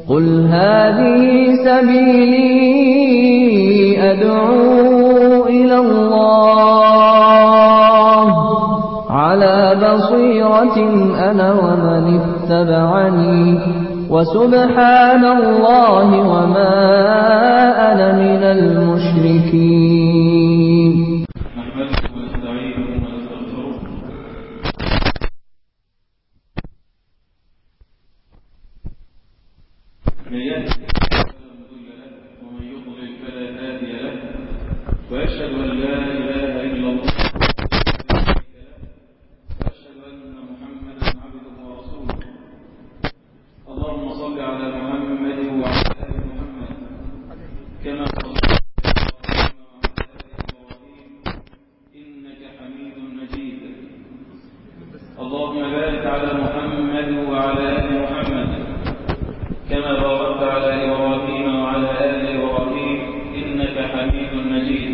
قل هذه سبيلي أدعو إلى الله على بصيرة أنا ومن اتبعني وسبحان الله وما أنا من المشركين نحمده ونستعينه ونستغفره من يهده فلا مضل له ومن يضلل فلا هادي له واشهد ان لا اله الا الله واشهد ان محمدا عبده ورسوله اللهم صل على محمد وعلى ال محمد كما صليت على ابراهيم وعلى ال ابراهيم انك حميد مجيد اللهم بارك على محمد وعلى ال محمد كما باركت على ابراهيم وعلى ال ابراهيم انك حميد مجيد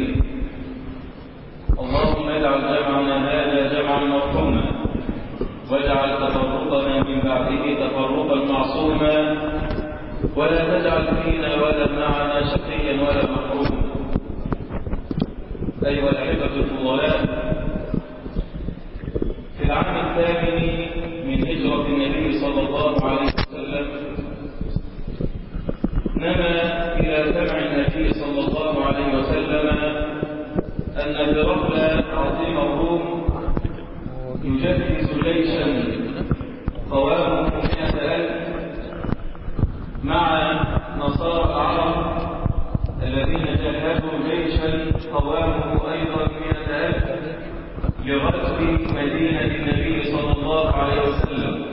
اللهم اجعل جمعنا هذا جمعا مرحوما واجعل تفرقنا من بعده تفرقا معصوما ولا تجعل فينا ولا معنا شقيا ولا محروما ايها الاحبه الفضلاء في العام الثامن من هجره النبي صلى الله عليه وسلم نما إلى سمع النبي صلى الله عليه وسلم أن هرقل عظيم الروم يجهز جيشا قوامه مئة ألف مع نصارى العرب الذين جهزوا جيشا قوامه أيضا مئة ألف لغزو مدينة النبي صلى الله عليه وسلم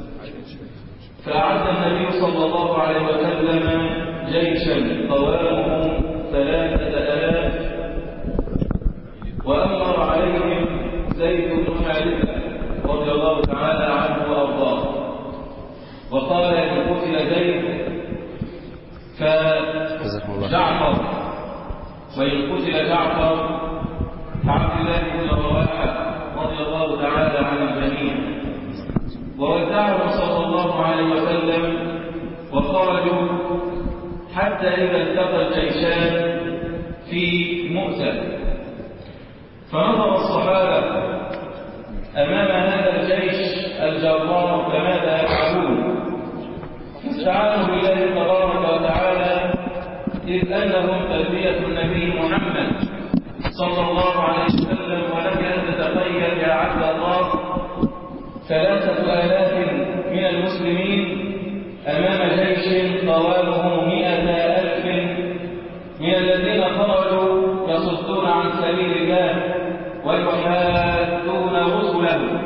فأعد النبي صلى الله عليه وسلم جيشا قوامه ثلاثة آلاف وأمر عليهم زيد بن حارثة رضي الله تعالى عنه وأرضاه وقال إن قتل زيد فجعفر وإن قتل جعفر فعبد الله بن رواحة رضي الله تعالى عن الجميع وودعهم صلى الله عليه وسلم وخرجوا حتى إذا التقى الجيشان في مؤتة فنظر الصحابة أمام هذا الجيش الجبار فماذا يفعلون فاستعانوا بالله تبارك وتعالى إذ أنهم تربية النبي محمد صلى الله عليه وسلم ولك أن تتخيل يا عبد الله ثلاثة آلاف من المسلمين أمام جيش قوامه مئة ألف من الذين خرجوا يصدون عن سبيل الله ويحادون رسله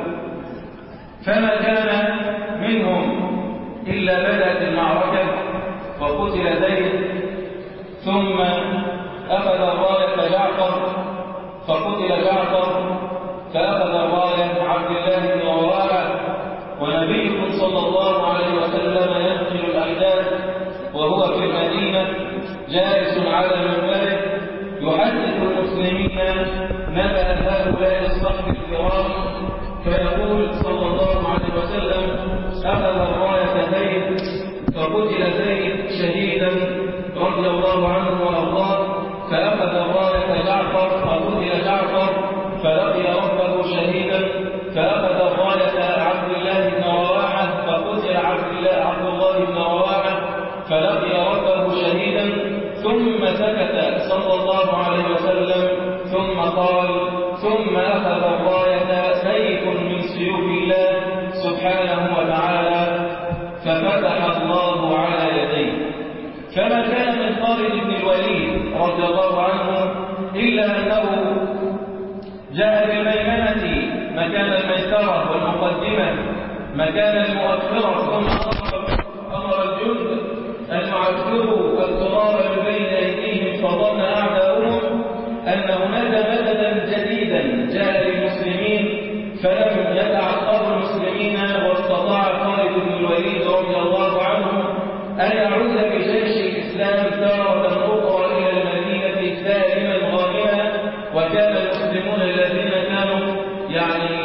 فما كان منهم إلا بدأت المعركة وقتل زيد ثم أخذ الراية جعفر فقتل جعفر فأخذ الراية عبد الله بن رواحة ونبيكم صلى الله عليه وسلم ينقل الأحداث وهو في المدينة جالس على منبره يحدث المسلمين نبأ هؤلاء الصحب الكرام فيقول صلى الله عليه وسلم أخذ الراية زيد فقتل زيد شهيدا رضي الله عنه وأرضاه فأخذ الراية جعفر فقتل جعفر فلقي ربه شهيدا فأخذ الراية عبد الله بن رواحة فقتل عبد الله عبد الله بن رواحة فلقي ربه شهيدا ثم سكت صلى الله عليه وسلم ثم قال ثم أخذ الراية سيف من سيوف الله سبحانه وتعالى ففتح الله على يديه فما كان من خالد بن الوليد رضي الله عنه إلا أنه جاء بالميمنة مكان الميسرة والمقدمة مكان المؤخرة ثم أمر الجند أن يعذبوا التراب من بين أيديهم فظن أعداؤهم أن هناك مددا جديدا جاء للمسلمين فلم يتعقب المسلمين واستطاع خالد بن الوليد رضي الله عنه أن يعود بجيش الإسلام تارة أخرى إلى المدينة سالما غانما وكان المسلمون الذين كانوا يعني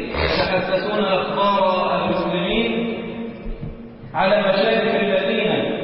يتحسسون أخبار المسلمين على مشارف المدينة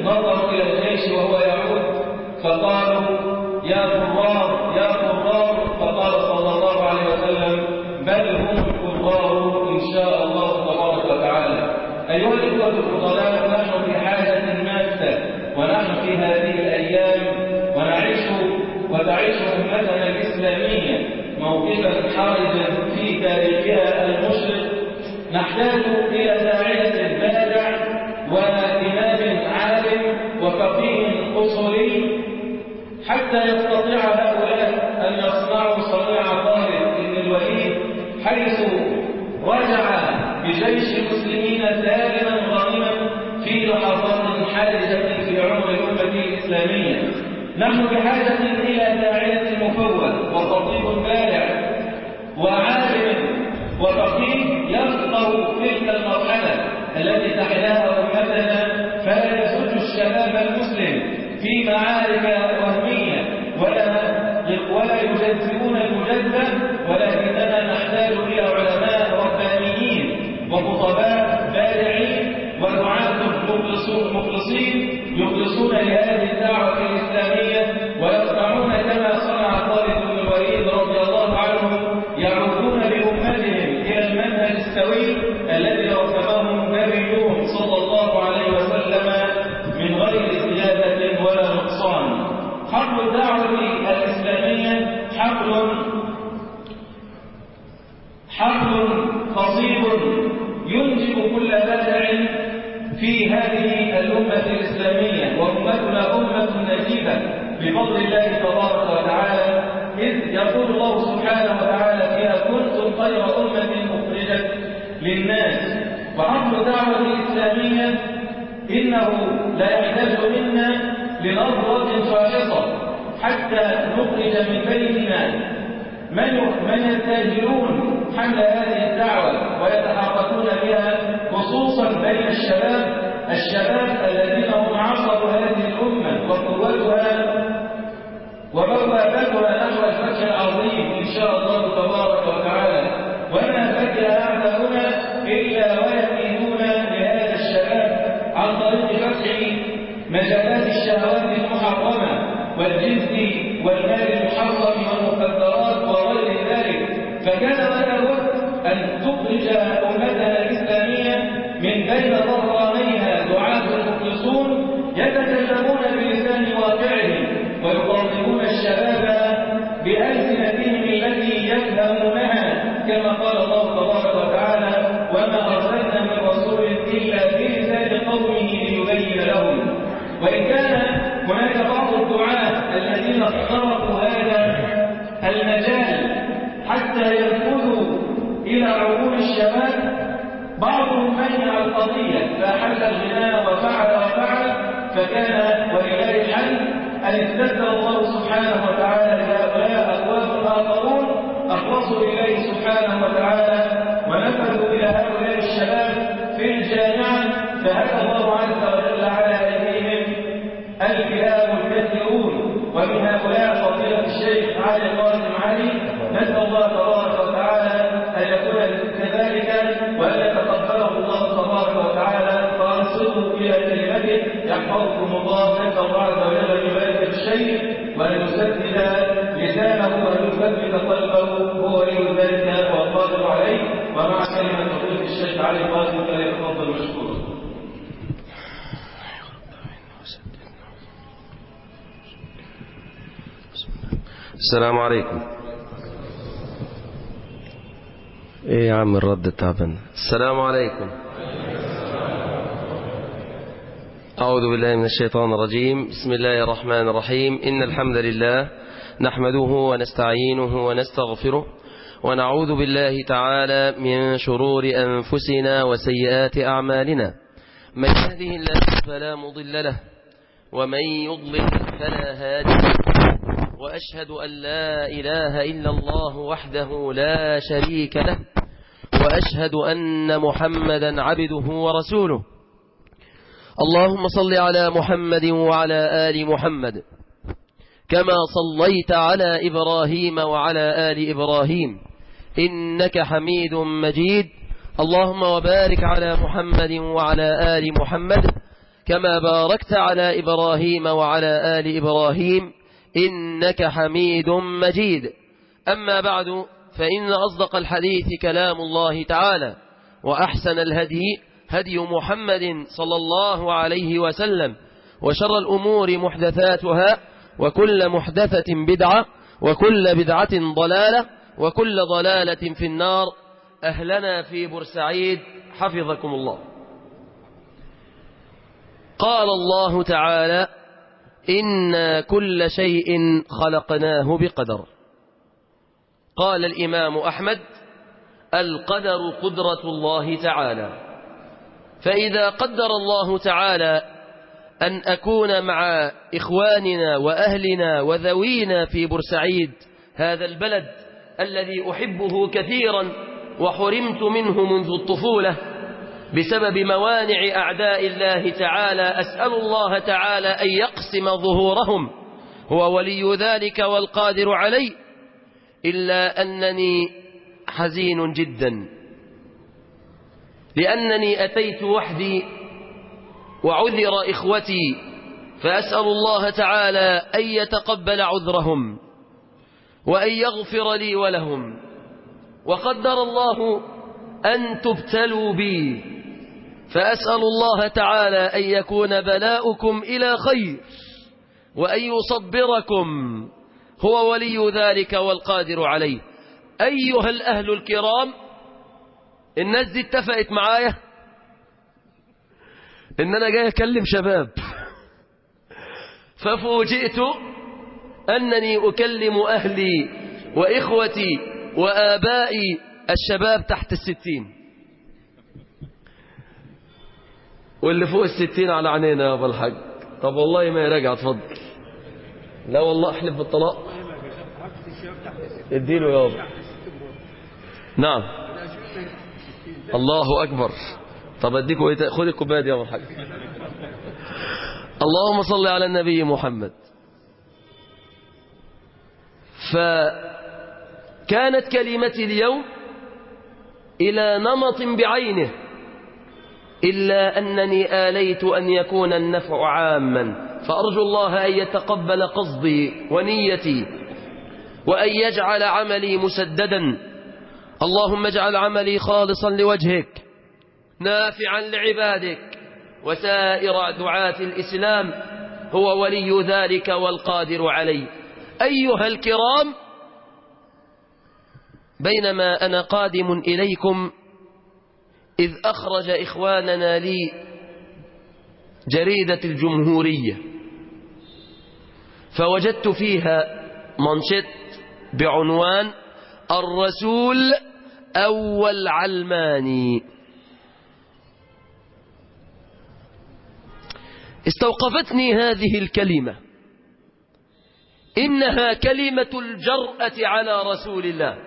أيها الفضلاء نحن في حاجة ماسة ونحن في هذه الأيام ونعيش وتعيش أمتنا الإسلامية موقفا حرجا في تاريخها المشرق نحتاج إلى داعية بادع وإمام عالم وفقيه أصولي حتى يستطيع هؤلاء أن يصنعوا صنيع خالد بن الوليد حيث رجع بجيش المسلمين سالما غانما في لحظات حرجة في عمر الأمة الإسلامية نحن بحاجة إلى داعية مفوض وخطيب بارع وعالم وفقيه يفقه تلك المرحلة التي تحياها أمتنا فلا يسد الشباب المسلم في معارك وهمية ولا ولا يجزئون المجزأ ولكننا نحتاج إلى علماء ربانيين وخطباء بارعين ودعاة مخلصين يخلصون لهذه الدعوة الإسلامية ويصنعون كما صنع خالد بن الوليد رضي الله عنه يعودون بأمتهم إلى المنهج السوي الذي رسمه نبيهم صلى الله عليه وسلم من غير زيادة ولا نقصان حقل الدعوة الإسلامية حقل حقل فصيل ينجب كل بادع في هذه الأمة الإسلامية وأمتنا أمة نجيبة بفضل الله تبارك وتعالى إذ يقول الله سبحانه وتعالى فيها كنتم خير أمة أخرجت للناس وحفظ الدعوة الإسلامية إنه لا يحتاج منا لنظرة فاحصة حتى نخرج من بيننا من من يستاجرون حمل هذه الدعوة ويتحركون بها خصوصا بين الشباب الشباب الذين هم عصب هذه الأمة وقوتها وبوابتها نحو الفتح العظيم إن شاء الله تبارك وتعالى وما فكر أعداؤنا إلا ويكيدون لهذا الشباب عن طريق فتح مجالات الشهوات المحرمة والجنس والمال المحرم والمخدرات وغير ذلك فكان ولا بد أن تخرج أمتنا الإسلامية من بين ظهرانيها دعاة مخلصون يتكلمون بلسان واقعهم ويخاطبون الشباب بألسنتهم التي يفهمونها كما قال الله تبارك وتعالى وما أرسلنا من رسول إلا بلسان قومه ليبين لهم وإن كان هناك بعض الدعاة الذين اخترقوا هذا المجال حتى ينفذوا إلى عقول الشباب بعضهم منع القضية فحل الغناء وفعل وفعل فكان ولله الحمد أن استبدل الله سبحانه وتعالى لهؤلاء أقوام آخرون أخلصوا لله سبحانه وتعالى ونفذوا إلى هؤلاء الشباب في الجامعة فهدى الله عز وجل على أيديهم الكلاب الكثيرون ومن هؤلاء فضيلة الشيخ علي القاسم علي نسأل الله تبارك وتعالى أن يكون كذلك وأن يتقبله الله تبارك وتعالى فأنصره إلى كلمته يحفظكم الله نسأل الله عز وجل أن يبارك في الشيخ وأن يسدد لسانه وأن يثبت قلبه هو ولي ذلك والقادر عليه ومع كلمة فضيلة الشيخ علي القاسم فليتفضل مشكورا السلام عليكم ايه يا عم الرد تعبان السلام عليكم أعوذ بالله من الشيطان الرجيم بسم الله الرحمن الرحيم إن الحمد لله نحمده ونستعينه ونستغفره ونعوذ بالله تعالى من شرور أنفسنا وسيئات أعمالنا من يهده الله فلا مضل له ومن يضلل فلا هادي له وأشهد أن لا إله إلا الله وحده لا شريك له وأشهد أن محمدا عبده ورسوله اللهم صل على محمد وعلى آل محمد كما صليت على إبراهيم وعلى آل إبراهيم إنك حميد مجيد اللهم وبارك على محمد وعلى آل محمد كما باركت على إبراهيم وعلى آل إبراهيم إنك حميد مجيد أما بعد فإن أصدق الحديث كلام الله تعالى وأحسن الهدي هدي محمد صلى الله عليه وسلم وشر الأمور محدثاتها وكل محدثة بدعة وكل بدعة ضلالة وكل ضلالة في النار أهلنا في بورسعيد حفظكم الله قال الله تعالى إنا كل شيء خلقناه بقدر قال الإمام أحمد القدر قدرة الله تعالى فإذا قدر الله تعالى أن أكون مع إخواننا وأهلنا وذوينا في بورسعيد هذا البلد الذي أحبه كثيرا وحرمت منه منذ الطفولة بسبب موانع أعداء الله تعالى أسأل الله تعالى أن يقسم ظهورهم هو ولي ذلك والقادر عليه إلا أنني حزين جدا لأنني أتيت وحدي وعذر إخوتي فأسأل الله تعالى أن يتقبل عذرهم وأن يغفر لي ولهم وقدر الله أن تبتلوا بي فأسأل الله تعالى أن يكون بلاؤكم إلى خير وأن يصبركم هو ولي ذلك والقادر عليه أيها الأهل الكرام الناس دي اتفقت معايا إن أنا جاي أكلم شباب ففوجئت أنني أكلم أهلي وإخوتي وآبائي الشباب تحت الستين واللي فوق الستين على عينينا يا أبا الحاج طب والله ما يراجع اتفضل لا والله احلف بالطلاق اديله يابا نعم الله أكبر طب اديكوا ايه خد الكوبايه دي يا أبا الحاج اللهم صل على النبي محمد فكانت كلمتي اليوم إلى نمط بعينه إلا أنني آليت أن يكون النفع عاما فأرجو الله أن يتقبل قصدي ونيتي وأن يجعل عملي مسددا اللهم اجعل عملي خالصا لوجهك نافعا لعبادك وسائر دعاة الإسلام هو ولي ذلك والقادر عليه أيها الكرام بينما أنا قادم إليكم إذ أخرج إخواننا لي جريدة الجمهورية فوجدت فيها منشط بعنوان الرسول أول علماني استوقفتني هذه الكلمة إنها كلمة الجرأة على رسول الله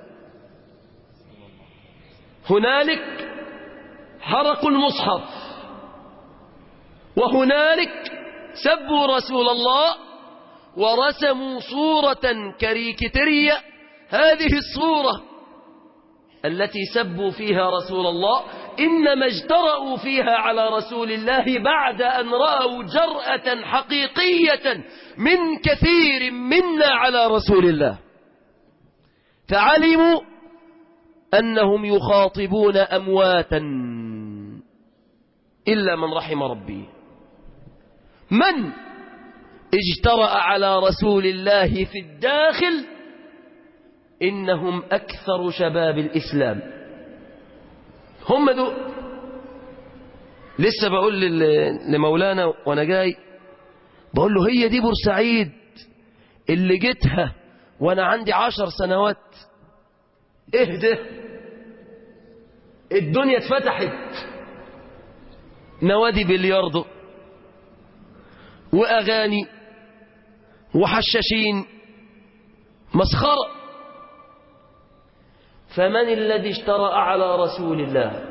هنالك حرقوا المصحف وهنالك سبوا رسول الله ورسموا صورة كاريكاتيرية هذه الصورة التي سبوا فيها رسول الله إنما اجترأوا فيها على رسول الله بعد أن رأوا جرأة حقيقية من كثير منا على رسول الله فعلموا أنهم يخاطبون أمواتا إلا من رحم ربي من اجترأ على رسول الله في الداخل إنهم أكثر شباب الإسلام هم دول لسه بقول لمولانا وأنا جاي بقول له هي دي بورسعيد اللي جيتها وأنا عندي عشر سنوات اهدى الدنيا اتفتحت نوادي بلياردو وأغاني وحشاشين مسخرة فمن الذي اشترأ على رسول الله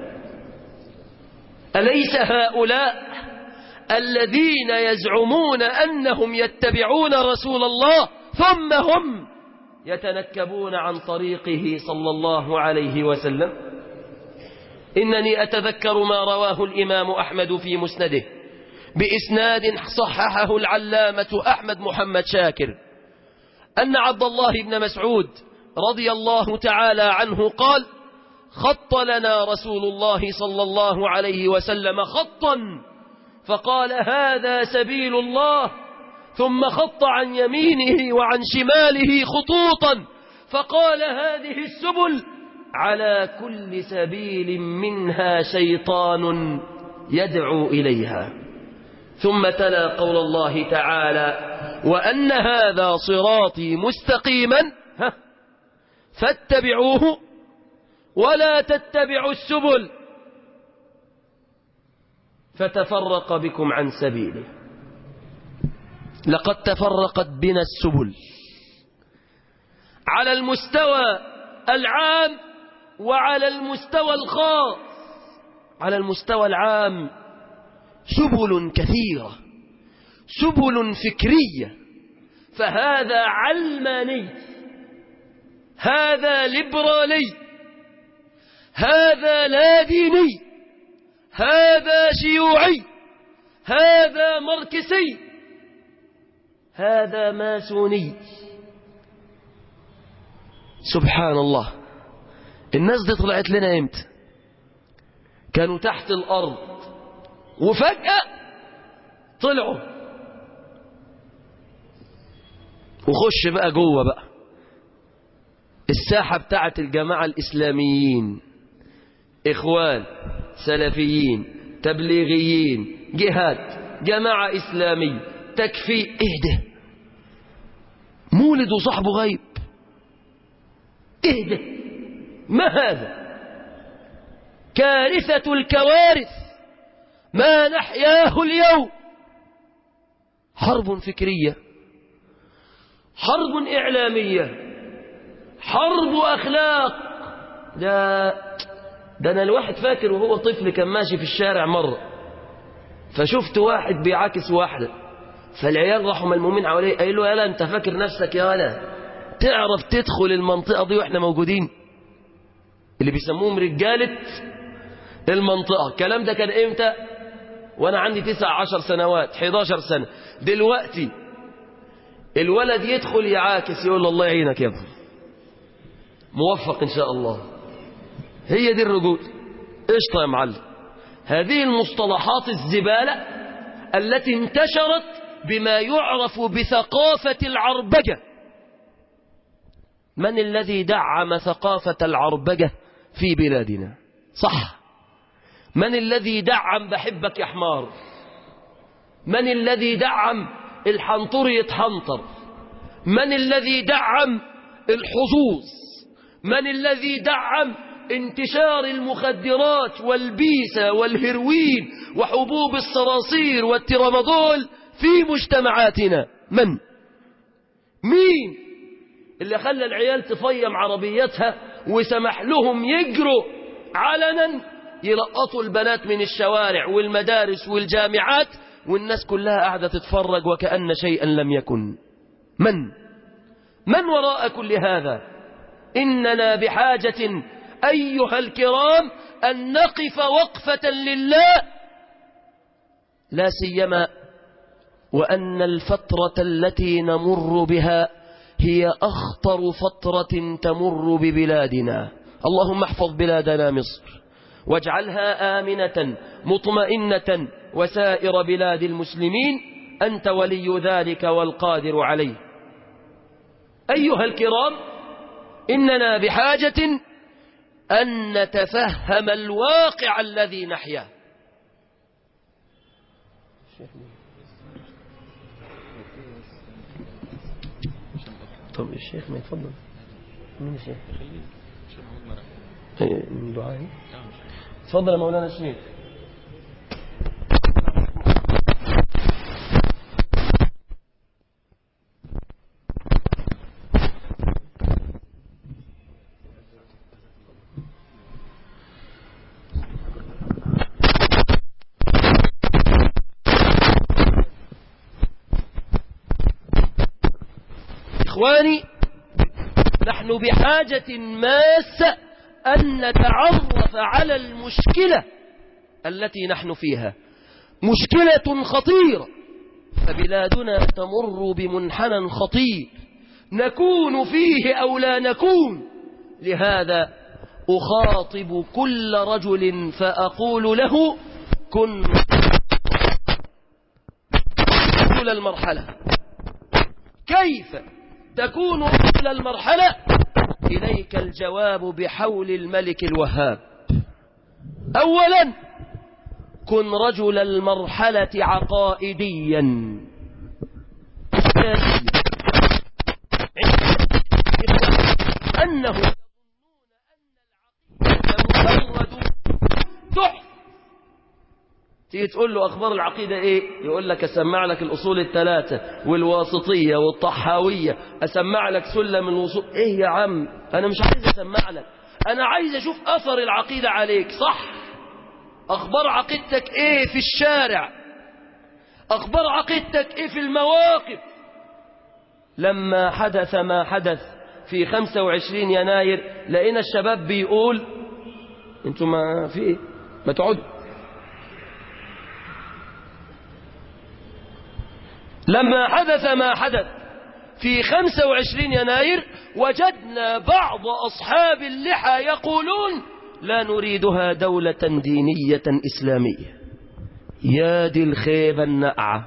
أليس هؤلاء الذين يزعمون أنهم يتبعون رسول الله ثم هم يتنكبون عن طريقه صلى الله عليه وسلم إنني أتذكر ما رواه الإمام أحمد في مسنده بإسناد صححه العلامة أحمد محمد شاكر أن عبد الله بن مسعود رضي الله تعالى عنه قال خط لنا رسول الله صلى الله عليه وسلم خطا فقال هذا سبيل الله ثم خط عن يمينه وعن شماله خطوطا فقال هذه السبل على كل سبيل منها شيطان يدعو إليها ثم تلا قول الله تعالى وأن هذا صراطي مستقيما ها فاتبعوه ولا تتبعوا السبل فتفرق بكم عن سبيله لقد تفرقت بنا السبل على المستوى العام وعلى المستوى الخاص على المستوى العام سبل كثيرة سبل فكرية فهذا علماني هذا ليبرالي هذا لا ديني هذا شيوعي هذا مركسي هذا ماسوني سبحان الله الناس دي طلعت لنا امتى كانوا تحت الارض وفجأة طلعوا وخش بقى جوه بقى الساحة بتاعت الجماعة الإسلاميين إخوان سلفيين تبليغيين جهاد جماعة إسلامية تكفي إيه ده مولد وصاحبه غيب إيه ده ما هذا كارثة الكوارث ما نحياه اليوم حرب فكرية حرب إعلامية حرب أخلاق ده ده أنا الواحد فاكر وهو طفل كان ماشي في الشارع مرة فشفت واحد بيعاكس واحدة فالعيال راحوا ملمومين حواليه قايل له يالا انت فاكر نفسك يا ولا تعرف تدخل المنطقة دي واحنا موجودين اللي بيسموهم رجالة المنطقة الكلام ده كان امتى وانا عندي تسع عشر سنوات 11 سنة دلوقتي الولد يدخل يعاكس يقول له الله يعينك يا ابني موفق ان شاء الله هي دي الرجول قشطة يا معلم هذه المصطلحات الزبالة التي انتشرت بما يعرف بثقافة العربجة من الذي دعم ثقافة العربجة في بلادنا صح من الذي دعم بحبك يا حمار من الذي دعم الحنطر يتحنطر من الذي دعم الحظوظ من الذي دعم انتشار المخدرات والبيسة والهروين وحبوب الصراصير والترامادول في مجتمعاتنا من مين اللي خلى العيال تفيم عربيتها وسمح لهم يجروا علنا يلقطوا البنات من الشوارع والمدارس والجامعات والناس كلها قاعدة تتفرج وكأن شيئا لم يكن من من وراء كل هذا إننا بحاجة أيها الكرام أن نقف وقفة لله لا سيما وأن الفترة التي نمر بها هي أخطر فترة تمر ببلادنا اللهم احفظ بلادنا مصر واجعلها آمنة مطمئنة وسائر بلاد المسلمين أنت ولي ذلك والقادر عليه أيها الكرام إننا بحاجة أن نتفهم الواقع الذي نحياه طب الشيخ ما يتفضل مين الشيخ من دعائي تفضل يا مولانا الشيخ إخواني نحن بحاجة ماسة أن نتعرف على المشكلة التي نحن فيها مشكلة خطيرة فبلادنا تمر بمنحنى خطير نكون فيه أو لا نكون لهذا أخاطب كل رجل فأقول له كن رجل المرحلة كيف تكون رجل المرحلة إليك الجواب بحول الملك الوهاب أولا كن رجل المرحلة عقائديا سياسيا أنه مجرد تحف تيجي تقول له أخبار العقيدة إيه يقول لك أسمع لك الأصول الثلاثة والواسطية والطحاوية أسمع لك سلم الوصول إيه يا عم أنا مش عايز أسمع لك أنا عايز أشوف أثر العقيدة عليك صح أخبار عقيدتك إيه في الشارع أخبار عقيدتك إيه في المواقف لما حدث ما حدث في 25 يناير لقينا الشباب بيقول انتوا ما في ايه ما تقعدوا لما حدث ما حدث في 25 يناير وجدنا بعض أصحاب اللحى يقولون لا نريدها دولة دينية إسلامية يا دي الخيبة النقعة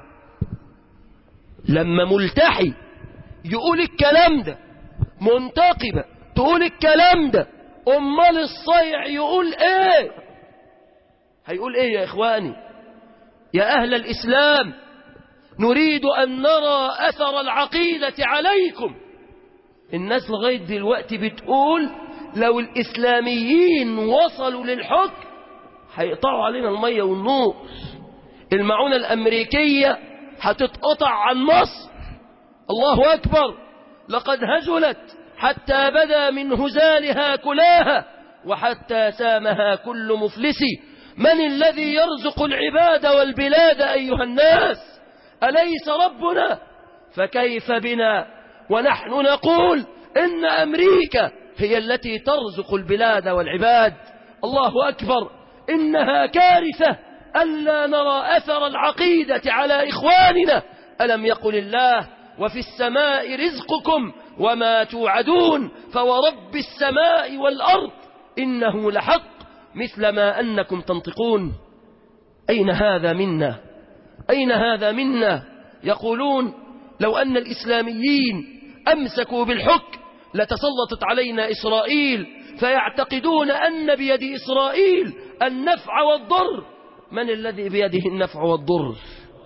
لما ملتحي يقول الكلام ده منتقبة تقول الكلام ده أمال الصيع يقول إيه هيقول إيه يا إخواني يا أهل الإسلام نريد أن نرى أثر العقيدة عليكم الناس لغاية دلوقتي بتقول لو الإسلاميين وصلوا للحكم هيقطعوا علينا المية والنور المعونة الأمريكية هتتقطع عن مصر الله أكبر لقد هزلت حتى بدا من هزالها كلاها وحتى سامها كل مفلس من الذي يرزق العباد والبلاد أيها الناس أليس ربنا فكيف بنا ونحن نقول إن أمريكا هي التي ترزق البلاد والعباد الله أكبر إنها كارثة ألا نرى أثر العقيدة على إخواننا ألم يقل الله وفي السماء رزقكم وما توعدون فورب السماء والأرض إنه لحق مثل ما أنكم تنطقون أين هذا منا أين هذا منا يقولون لو أن الإسلاميين أمسكوا بالحكم لتسلطت علينا إسرائيل فيعتقدون أن بيد إسرائيل النفع والضر من الذي بيده النفع والضر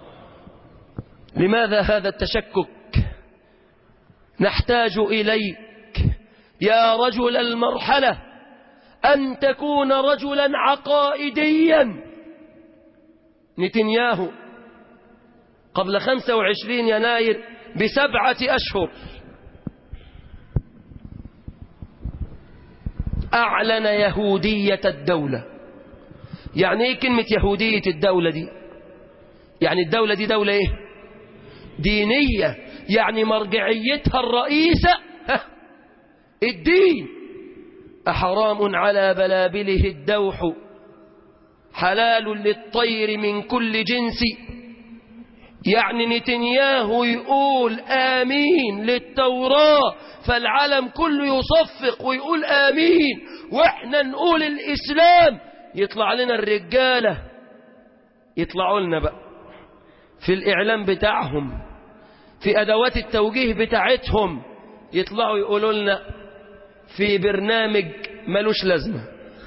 لماذا هذا التشكك نحتاج إليك يا رجل المرحلة أن تكون رجلا عقائديا نتنياهو قبل 25 يناير بسبعة أشهر أعلن يهودية الدولة يعني إيه كلمة يهودية الدولة دي يعني الدولة دي دولة إيه دينية يعني مرجعيتها الرئيسة الدين أحرام على بلابله الدوح حلال للطير من كل جنس يعني نتنياهو يقول آمين للتوراة فالعالم كله يصفق ويقول آمين وإحنا نقول الإسلام يطلع لنا الرجالة يطلعوا لنا بقى في الإعلام بتاعهم في أدوات التوجيه بتاعتهم يطلعوا يقولوا لنا في برنامج ملوش لازمة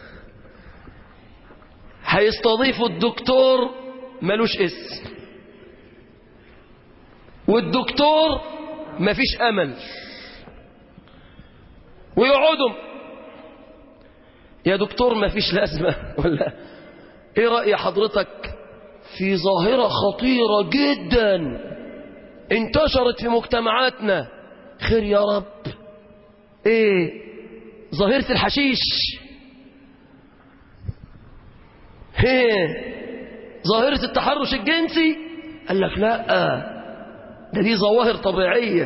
هيستضيفوا الدكتور ملوش اسم والدكتور مفيش أمل ويقعدوا يا دكتور مفيش لازمة ولا ايه رأي حضرتك في ظاهرة خطيرة جدا انتشرت في مجتمعاتنا خير يا رب ايه ظاهرة الحشيش ايه ظاهرة التحرش الجنسي قال لك لا ده دي ظواهر طبيعية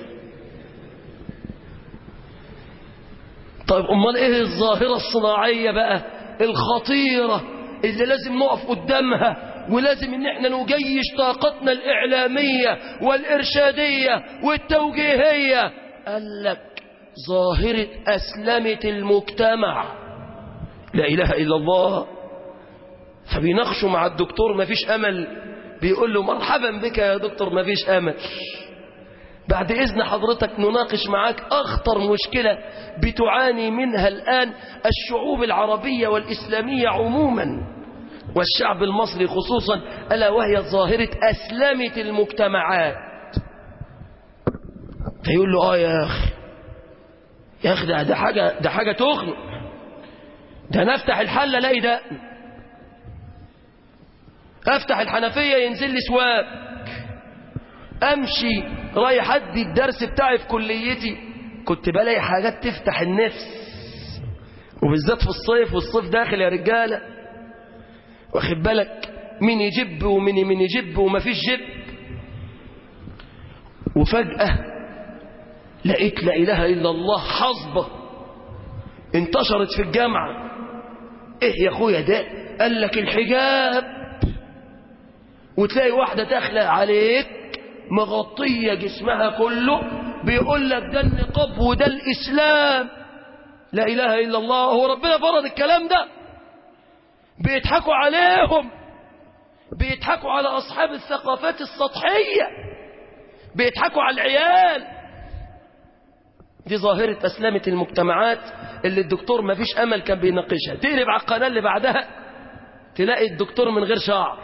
طيب امال ايه الظاهرة الصناعية بقى الخطيرة اللي لازم نقف قدامها ولازم ان احنا نجيش طاقتنا الاعلامية والارشادية والتوجيهية قال لك ظاهرة اسلمة المجتمع لا إله إلا الله فبيناقشوا مع الدكتور ما فيش أمل بيقول له مرحبا بك يا دكتور ما فيش أمل بعد إذن حضرتك نناقش معاك أخطر مشكلة بتعاني منها الآن الشعوب العربية والإسلامية عموما والشعب المصري خصوصا ألا وهي ظاهرة أسلمة المجتمعات فيقول له آه يا أخي يا أخي ده, ده حاجة ده حاجة تخنق ده نفتح الحلة الاقي ده افتح الحنفية ينزل لي سواب امشي رايح ادي الدرس بتاعي في كليتي كنت بلاقي حاجات تفتح النفس وبالذات في الصيف والصيف داخل يا رجالة واخد بالك مين يجب ومين من يجب ومفيش جب وفجأة لقيت لا إله إلا الله حصبة انتشرت في الجامعة ايه يا اخويا ده قال لك الحجاب وتلاقي واحدة داخلة عليك مغطية جسمها كله بيقول لك ده النقاب وده الإسلام لا إله إلا الله هو ربنا فرض الكلام ده بيضحكوا عليهم بيضحكوا على أصحاب الثقافات السطحية بيضحكوا على العيال دي ظاهرة أسلامة المجتمعات اللي الدكتور ما فيش أمل كان بيناقشها تقلب على القناة اللي بعدها تلاقي الدكتور من غير شعر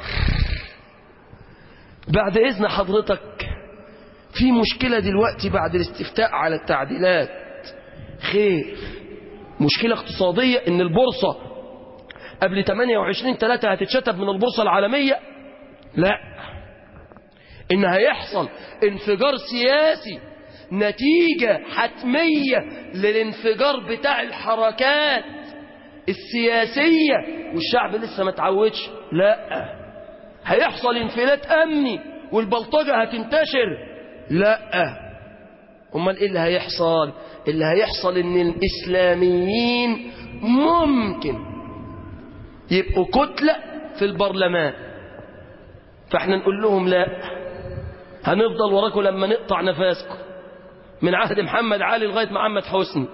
بعد إذن حضرتك في مشكلة دلوقتي بعد الاستفتاء على التعديلات خير مشكلة اقتصادية ان البورصة قبل 28 3 هتتشتت من البورصة العالمية لا ان هيحصل انفجار سياسي نتيجة حتمية للانفجار بتاع الحركات السياسية والشعب لسه ما تعودش لا هيحصل انفلات امني والبلطجة هتنتشر لا امال ايه اللي هيحصل اللي هيحصل ان الاسلاميين ممكن يبقوا كتلة في البرلمان فاحنا نقول لهم لا هنفضل وراكم لما نقطع نفاسكم من عهد محمد علي لغاية محمد حسني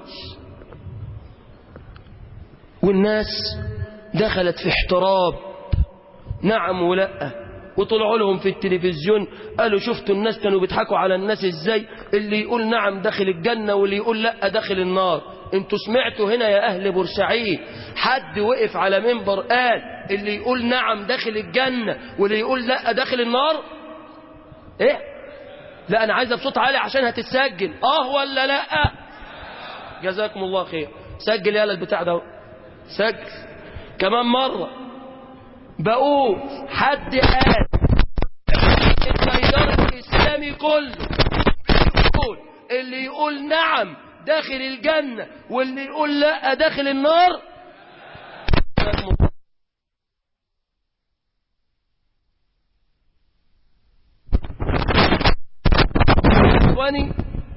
والناس دخلت في احتراب نعم ولا وطلعوا لهم في التلفزيون قالوا شفتوا الناس كانوا بيضحكوا على الناس ازاي اللي يقول نعم داخل الجنة واللي يقول لا داخل النار انتوا سمعتوا هنا يا اهل بورسعيد حد وقف على منبر قال اللي يقول نعم داخل الجنة واللي يقول لا داخل النار ايه لا انا عايزه بصوت عالي عشان هتتسجل اه ولا لا جزاكم الله خير سجل يالا البتاع ده سجل كمان مرة بقول حد قال التيار الإسلامي كله بيقول اللي يقول نعم داخل الجنة واللي يقول لا داخل النار إخواني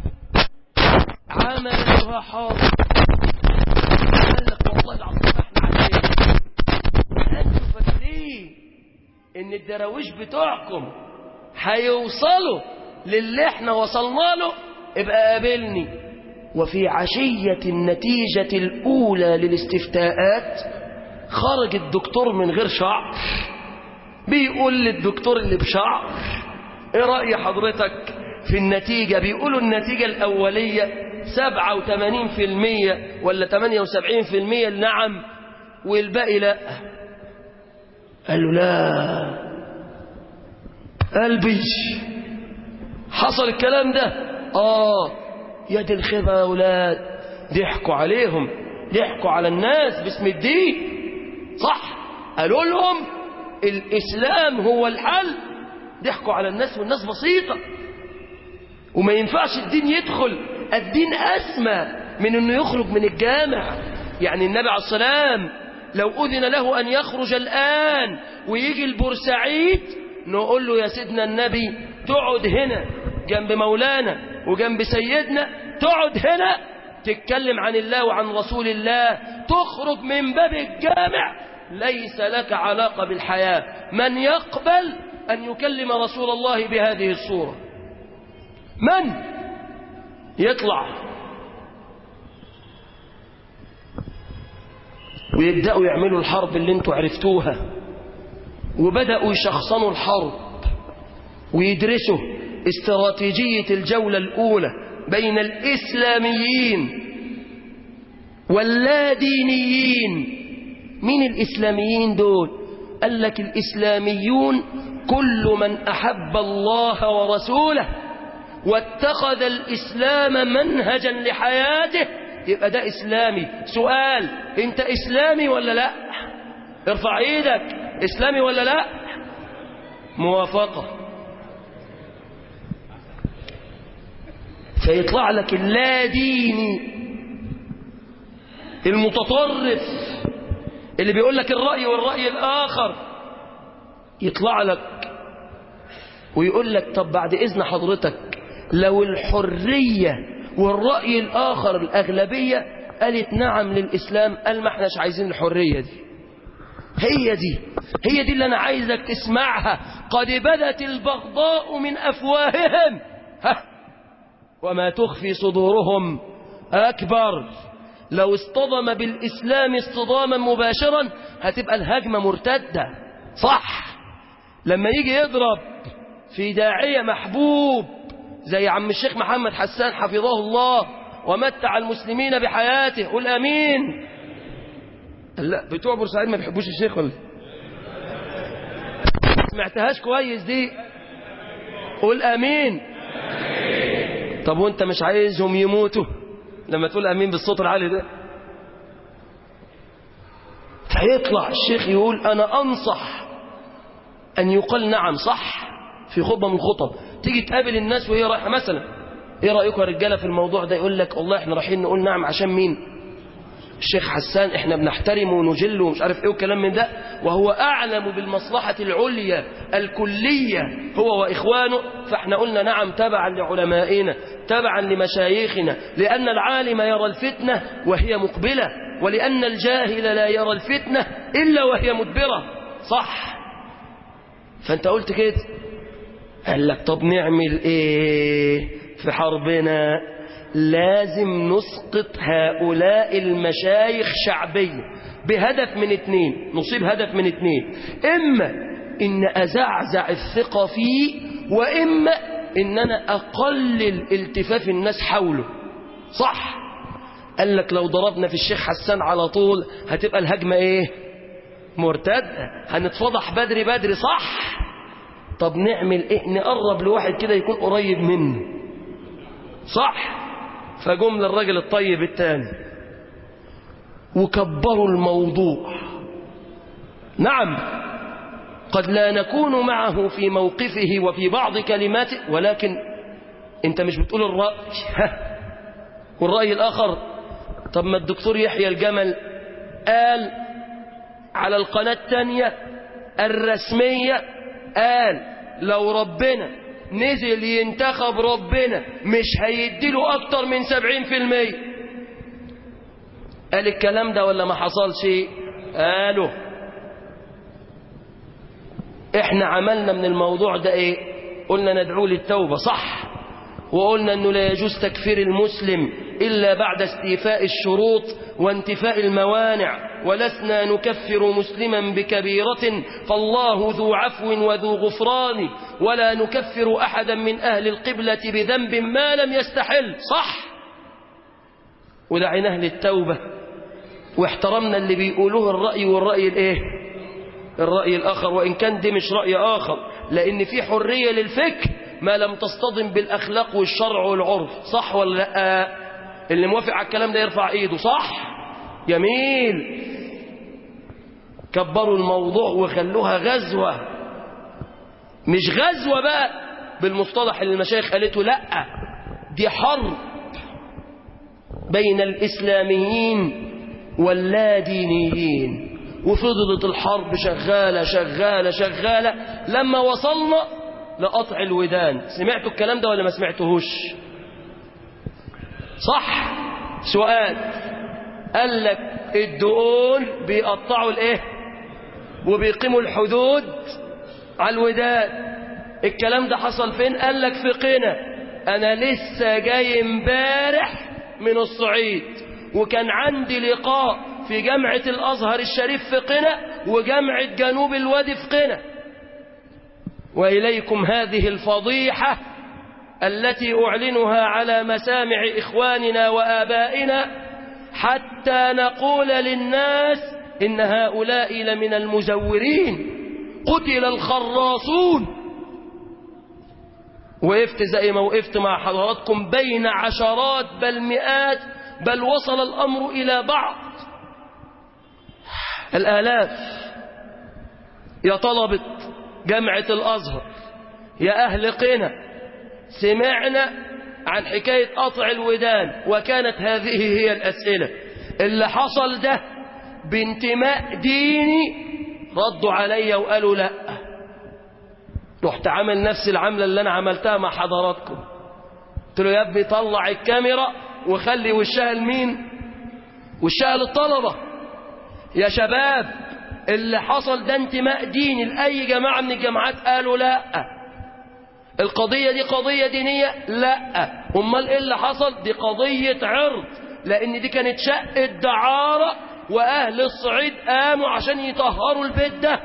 عمل الرحاض قال لك والله العظيم احنا علينا انتوا فاكرين ان الدراويش بتوعكم هيوصلوا للي احنا وصلنا له ابقى قابلني وفي عشية النتيجة الأولى للاستفتاءات خرج الدكتور من غير شعر بيقول للدكتور اللي بشعر ايه رأي حضرتك في النتيجة بيقولوا النتيجة الأولية 87% ولا 78% نعم والباقي لا قال له لا قلبي حصل الكلام ده اه يا دي الخيبة يا أولاد ضحكوا عليهم ضحكوا على الناس باسم الدين صح قالوا لهم الإسلام هو الحل ضحكوا على الناس والناس بسيطة وما ينفعش الدين يدخل الدين أسمى من أنه يخرج من الجامع يعني النبي عليه السلام لو أذن له أن يخرج الآن ويجي البورسعيد نقول له يا سيدنا النبي تقعد هنا جنب مولانا وجنب سيدنا تقعد هنا تتكلم عن الله وعن رسول الله تخرج من باب الجامع ليس لك علاقة بالحياة من يقبل أن يكلم رسول الله بهذه الصورة من يطلع ويبدأوا يعملوا الحرب اللي انتوا عرفتوها وبدأوا يشخصنوا الحرب ويدرسوا استراتيجية الجولة الأولى بين الإسلاميين واللادينيين مين الإسلاميين دول قال لك الإسلاميون كل من أحب الله ورسوله واتخذ الإسلام منهجا لحياته يبقى ده إسلامي سؤال أنت إسلامي ولا لا ارفع ايدك إسلامي ولا لا موافقة فيطلع لك اللا ديني المتطرف اللي بيقول لك الرأي والرأي الآخر يطلع لك ويقول لك طب بعد إذن حضرتك لو الحرية والرأي الآخر الأغلبية قالت نعم للإسلام قال ما احناش عايزين الحرية دي هي دي هي دي اللي أنا عايزك تسمعها قد بدت البغضاء من أفواههم ها وما تخفي صدورهم أكبر لو اصطدم بالإسلام اصطداما مباشرا هتبقى الهجمة مرتدة صح لما يجي يضرب في داعية محبوب زي عم الشيخ محمد حسان حفظه الله ومتع المسلمين بحياته قل أمين لا بتوع بورسعيد ما بيحبوش الشيخ ولا سمعتهاش كويس دي قل أمين طب وانت مش عايزهم يموتوا لما تقول أمين بالصوت العالي ده فيطلع الشيخ يقول أنا أنصح أن يقال نعم صح في خطبة من الخطب تيجي تقابل الناس وهي رايحة مثلا ايه رأيكم يا رجالة في الموضوع ده يقول لك والله احنا رايحين نقول نعم عشان مين الشيخ حسان احنا بنحترمه ونجله ومش عارف ايه وكلام من ده وهو اعلم بالمصلحة العليا الكلية هو واخوانه فاحنا قلنا نعم تبعا لعلمائنا تبعا لمشايخنا لان العالم يرى الفتنة وهي مقبلة ولان الجاهل لا يرى الفتنة الا وهي مدبرة صح فانت قلت كده قال لك طب نعمل ايه في حربنا لازم نسقط هؤلاء المشايخ شعبية بهدف من اتنين نصيب هدف من اتنين اما ان ازعزع الثقة فيه واما ان انا اقلل التفاف الناس حوله صح قال لك لو ضربنا في الشيخ حسان على طول هتبقى الهجمة ايه مرتدة هنتفضح بدري بدري صح طب نعمل ايه نقرب لواحد كده يكون قريب منه صح فجم للراجل الطيب التاني وكبروا الموضوع نعم قد لا نكون معه في موقفه وفي بعض كلماته ولكن انت مش بتقول الرأي ها والرأي الآخر طب ما الدكتور يحيى الجمل قال على القناة الثانية الرسمية قال لو ربنا نزل ينتخب ربنا مش هيديله اكتر من سبعين في المية قال الكلام ده ولا ما حصلش قالوا احنا عملنا من الموضوع ده ايه قلنا ندعو للتوبة صح وقلنا انه لا يجوز تكفير المسلم الا بعد استيفاء الشروط وانتفاء الموانع ولسنا نكفر مسلما بكبيرة فالله ذو عفو وذو غفران ولا نكفر أحدا من أهل القبلة بذنب ما لم يستحل صح ودعينا أهل التوبة واحترمنا اللي بيقولوه الرأي والرأي الايه الرأي الآخر وإن كان دي مش رأي آخر لأن في حرية للفكر ما لم تصطدم بالأخلاق والشرع والعرف صح ولا لا اللي موافق على الكلام ده يرفع ايده صح جميل كبروا الموضوع وخلوها غزوة مش غزوة بقى بالمصطلح اللي المشايخ قالته لا دي حرب بين الإسلاميين واللادينيين وفضلت الحرب شغالة شغالة شغالة لما وصلنا لقطع الودان سمعتوا الكلام ده ولا ما سمعتوهوش صح سؤال قال لك الدقون بيقطعوا الايه وبيقيموا الحدود على الوداد الكلام ده حصل فين قال لك في قنا انا لسه جاي امبارح من الصعيد وكان عندي لقاء في جامعة الأزهر الشريف في قنا وجامعة جنوب الوادي في قنا وإليكم هذه الفضيحة التي أعلنها على مسامع إخواننا وآبائنا حتى نقول للناس إن هؤلاء لمن المزورين قتل الخراصون وقفت زي ما وقفت مع حضراتكم بين عشرات بل مئات بل وصل الأمر إلى بعض الآلاف يا طلبة جامعة الأزهر يا أهل قنا سمعنا عن حكاية قطع الودان وكانت هذه هي الأسئلة اللي حصل ده بانتماء ديني ردوا عليا وقالوا لا رحت عامل نفس العملة اللي أنا عملتها مع حضراتكم قلت له يا ابني طلع الكاميرا وخلي وشها لمين وشها للطلبة يا شباب اللي حصل ده انتماء ديني لأي جماعة من الجامعات قالوا لا القضية دي قضية دينية لا امال ايه اللي حصل دي قضية عرض لان دي كانت شقة دعارة واهل الصعيد قاموا عشان يطهروا البيت ده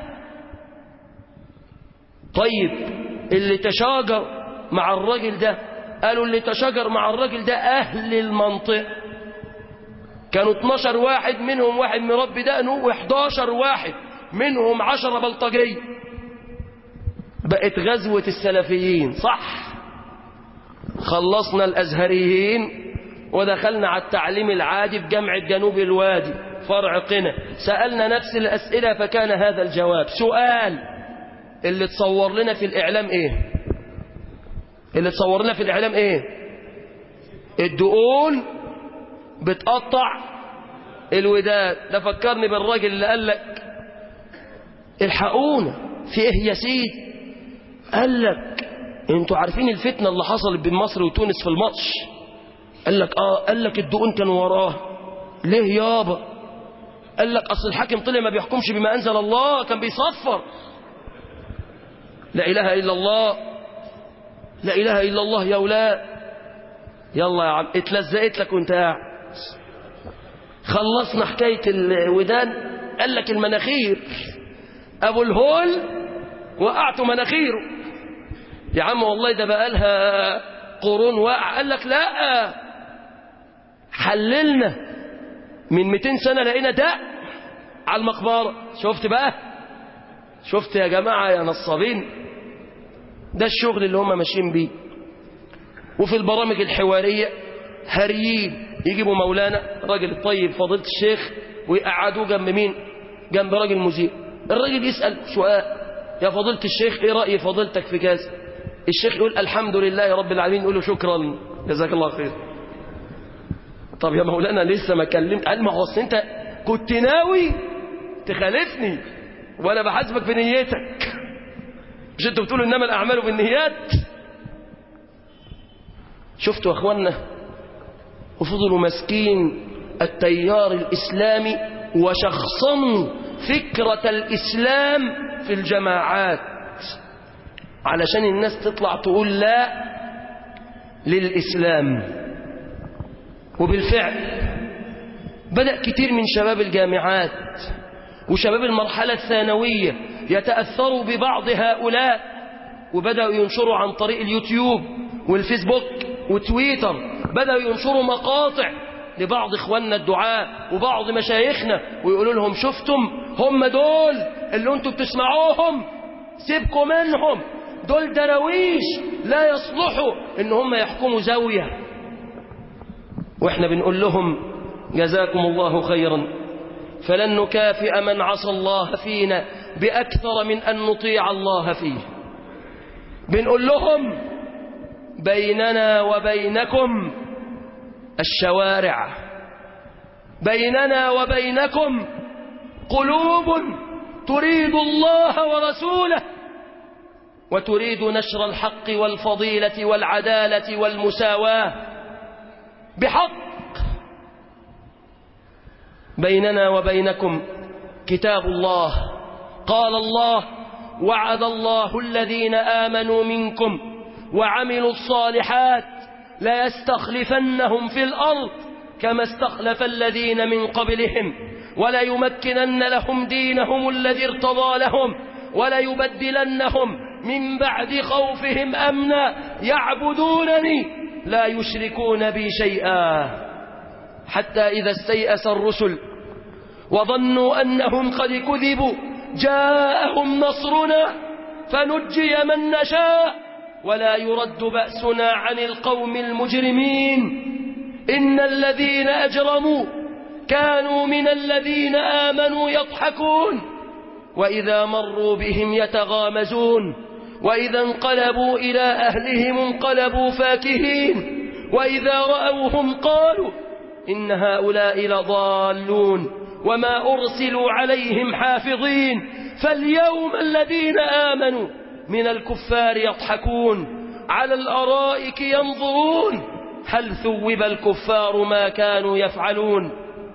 طيب اللي تشاجر مع الراجل ده قالوا اللي تشاجر مع الراجل ده اهل المنطقة كانوا 12 واحد منهم واحد مربي دقنه و11 واحد منهم 10 بلطجيه بقت غزوة السلفيين صح خلصنا الأزهريين ودخلنا على التعليم العادي في جامعة جنوب الوادي فرع قنا سألنا نفس الأسئلة فكان هذا الجواب سؤال اللي تصور لنا في الإعلام إيه اللي تصور لنا في الإعلام إيه الدقون بتقطع الوداد ده فكرني بالراجل اللي قال لك الحقونا في ايه يا سيدي قال لك انتوا عارفين الفتنة اللي حصلت بين مصر وتونس في الماتش قال لك اه قال لك الدقون كانوا وراه ليه يابا قال لك اصل الحاكم طلع ما بيحكمش بما انزل الله كان بيصفر لا اله الا الله لا اله الا الله يا اولاد يلا يا عم اتلزقت لك وانت قاعد خلصنا حكاية الودان قال لك المناخير ابو الهول وقعت مناخيره يا عم والله ده بقى لها قرون واقع قال لك لا حللنا من 200 سنة لقينا داء على المقبرة شفت بقى شفت يا جماعة يا نصابين ده الشغل اللي هم ماشيين بيه وفي البرامج الحوارية هريين يجيبوا مولانا راجل الطيب فضيلة الشيخ ويقعدوه جنب مين جنب راجل مذيع الراجل يسأل سؤال يا فضيلة الشيخ ايه رأي فضيلتك في كذا الشيخ يقول الحمد لله يا رب العالمين يقول له شكرا جزاك الله خير طب يا مولانا لسه ما كلمت قال ما هو أصل انت كنت ناوي تخالفني وانا بحاسبك في نيتك مش انتوا بتقولوا انما الاعمال بالنيات شفتوا يا اخوانا وفضلوا ماسكين التيار الاسلامي وشخصنوا فكرة الاسلام في الجماعات علشان الناس تطلع تقول لا للإسلام وبالفعل بدأ كتير من شباب الجامعات وشباب المرحلة الثانوية يتأثروا ببعض هؤلاء وبدأوا ينشروا عن طريق اليوتيوب والفيسبوك وتويتر بدأوا ينشروا مقاطع لبعض إخواننا الدعاء وبعض مشايخنا ويقولوا لهم شفتم هم دول اللي انتوا بتسمعوهم سيبكم منهم دول درويش لا يصلحوا ان هم يحكموا زاوية واحنا بنقول لهم جزاكم الله خيرا فلن نكافئ من عصى الله فينا بأكثر من أن نطيع الله فيه بنقول لهم بيننا وبينكم الشوارع بيننا وبينكم قلوب تريد الله ورسوله وتريد نشر الحق والفضيلة والعدالة والمساواة بحق بيننا وبينكم كتاب الله قال الله وعد الله الذين آمنوا منكم وعملوا الصالحات لا يستخلفنهم في الأرض كما استخلف الذين من قبلهم ولا يمكنن لهم دينهم الذي ارتضى لهم ولا يبدلنهم من بعد خوفهم أمنا يعبدونني لا يشركون بي شيئا حتى إذا استيأس الرسل وظنوا أنهم قد كذبوا جاءهم نصرنا فنجي من نشاء ولا يرد بأسنا عن القوم المجرمين إن الذين أجرموا كانوا من الذين آمنوا يضحكون وإذا مروا بهم يتغامزون وإذا انقلبوا إلى أهلهم انقلبوا فاكهين وإذا رأوهم قالوا إن هؤلاء لضالون وما أرسلوا عليهم حافظين فاليوم الذين آمنوا من الكفار يضحكون على الأرائك ينظرون هل ثوب الكفار ما كانوا يفعلون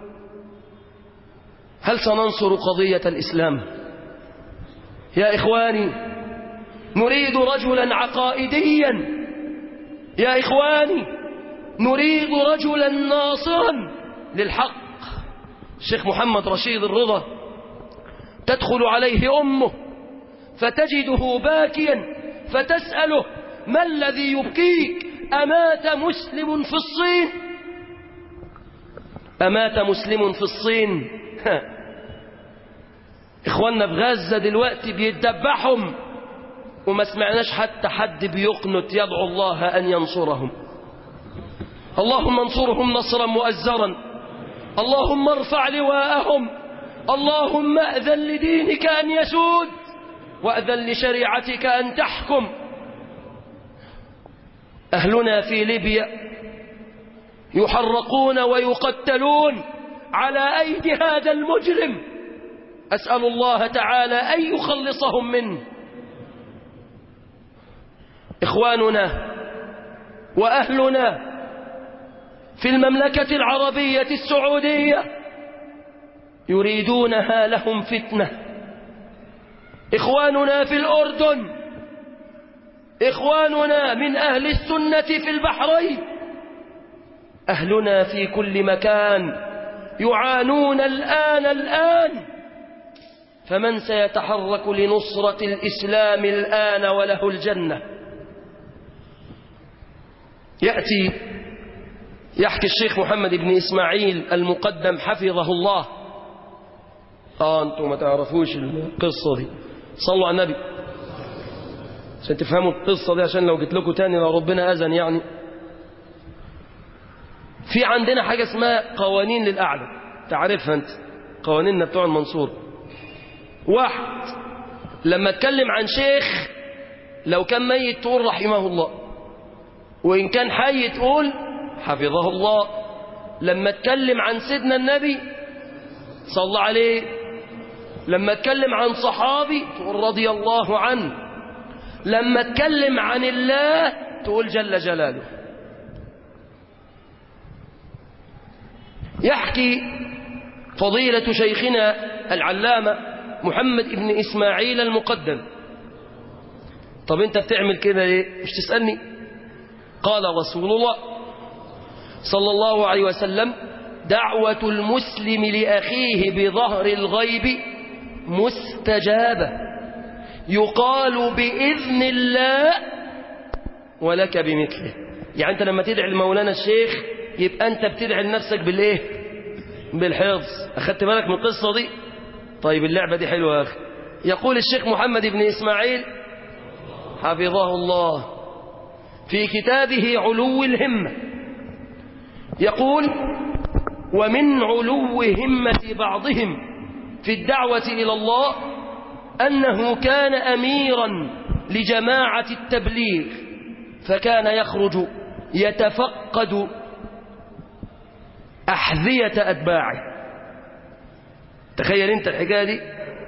هل سننصر قضية الإسلام يا إخواني نريد رجلا عقائديا يا إخواني نريد رجلا ناصرا للحق الشيخ محمد رشيد الرضا تدخل عليه أمه فتجده باكيا فتسأله ما الذي يبكيك أمات مسلم في الصين أمات مسلم في الصين إخواننا في غزة دلوقتي بيتدبحهم وما سمعناش حتى حد بيقنت يدعو الله أن ينصرهم اللهم انصرهم نصرا مؤزرا اللهم ارفع لواءهم اللهم أذن لدينك أن يسود وأذن لشريعتك أن تحكم أهلنا في ليبيا يحرقون ويقتلون على أيدي هذا المجرم أسأل الله تعالى أن يخلصهم منه إخواننا وأهلنا في المملكة العربية السعودية يريدونها لهم فتنة إخواننا في الأردن إخواننا من أهل السنة في البحرين أهلنا في كل مكان يعانون الآن الآن فمن سيتحرك لنصرة الإسلام الآن وله الجنة يأتي يحكي الشيخ محمد بن إسماعيل المقدم حفظه الله آه أنتم ما تعرفوش القصة دي صلوا على النبي عشان تفهموا القصة دي عشان لو جيت لكم تاني لو ربنا أذن يعني في عندنا حاجة اسمها قوانين للأعلى تعرفها أنت قوانيننا بتوع المنصور واحد لما اتكلم عن شيخ لو كان ميت تقول رحمه الله وإن كان حي تقول حفظه الله لما اتكلم عن سيدنا النبي صلى عليه لما اتكلم عن صحابي تقول رضي الله عنه لما اتكلم عن الله تقول جل جلاله يحكي فضيلة شيخنا العلامة محمد بن إسماعيل المقدم طب انت بتعمل كده ليه مش تسألني قال رسول الله صلى الله عليه وسلم دعوة المسلم لأخيه بظهر الغيب مستجابة يقال بإذن الله ولك بمثله يعني أنت لما تدعي لمولانا الشيخ يبقى أنت بتدعي لنفسك بالإيه بالحفظ أخدت بالك من القصة دي طيب اللعبة دي حلوة يا أخي يقول الشيخ محمد بن إسماعيل حفظه الله في كتابه علو الهمة يقول ومن علو همة بعضهم في الدعوة إلى الله أنه كان أميرا لجماعة التبليغ فكان يخرج يتفقد أحذية أتباعه تخيل انت الحكاية دي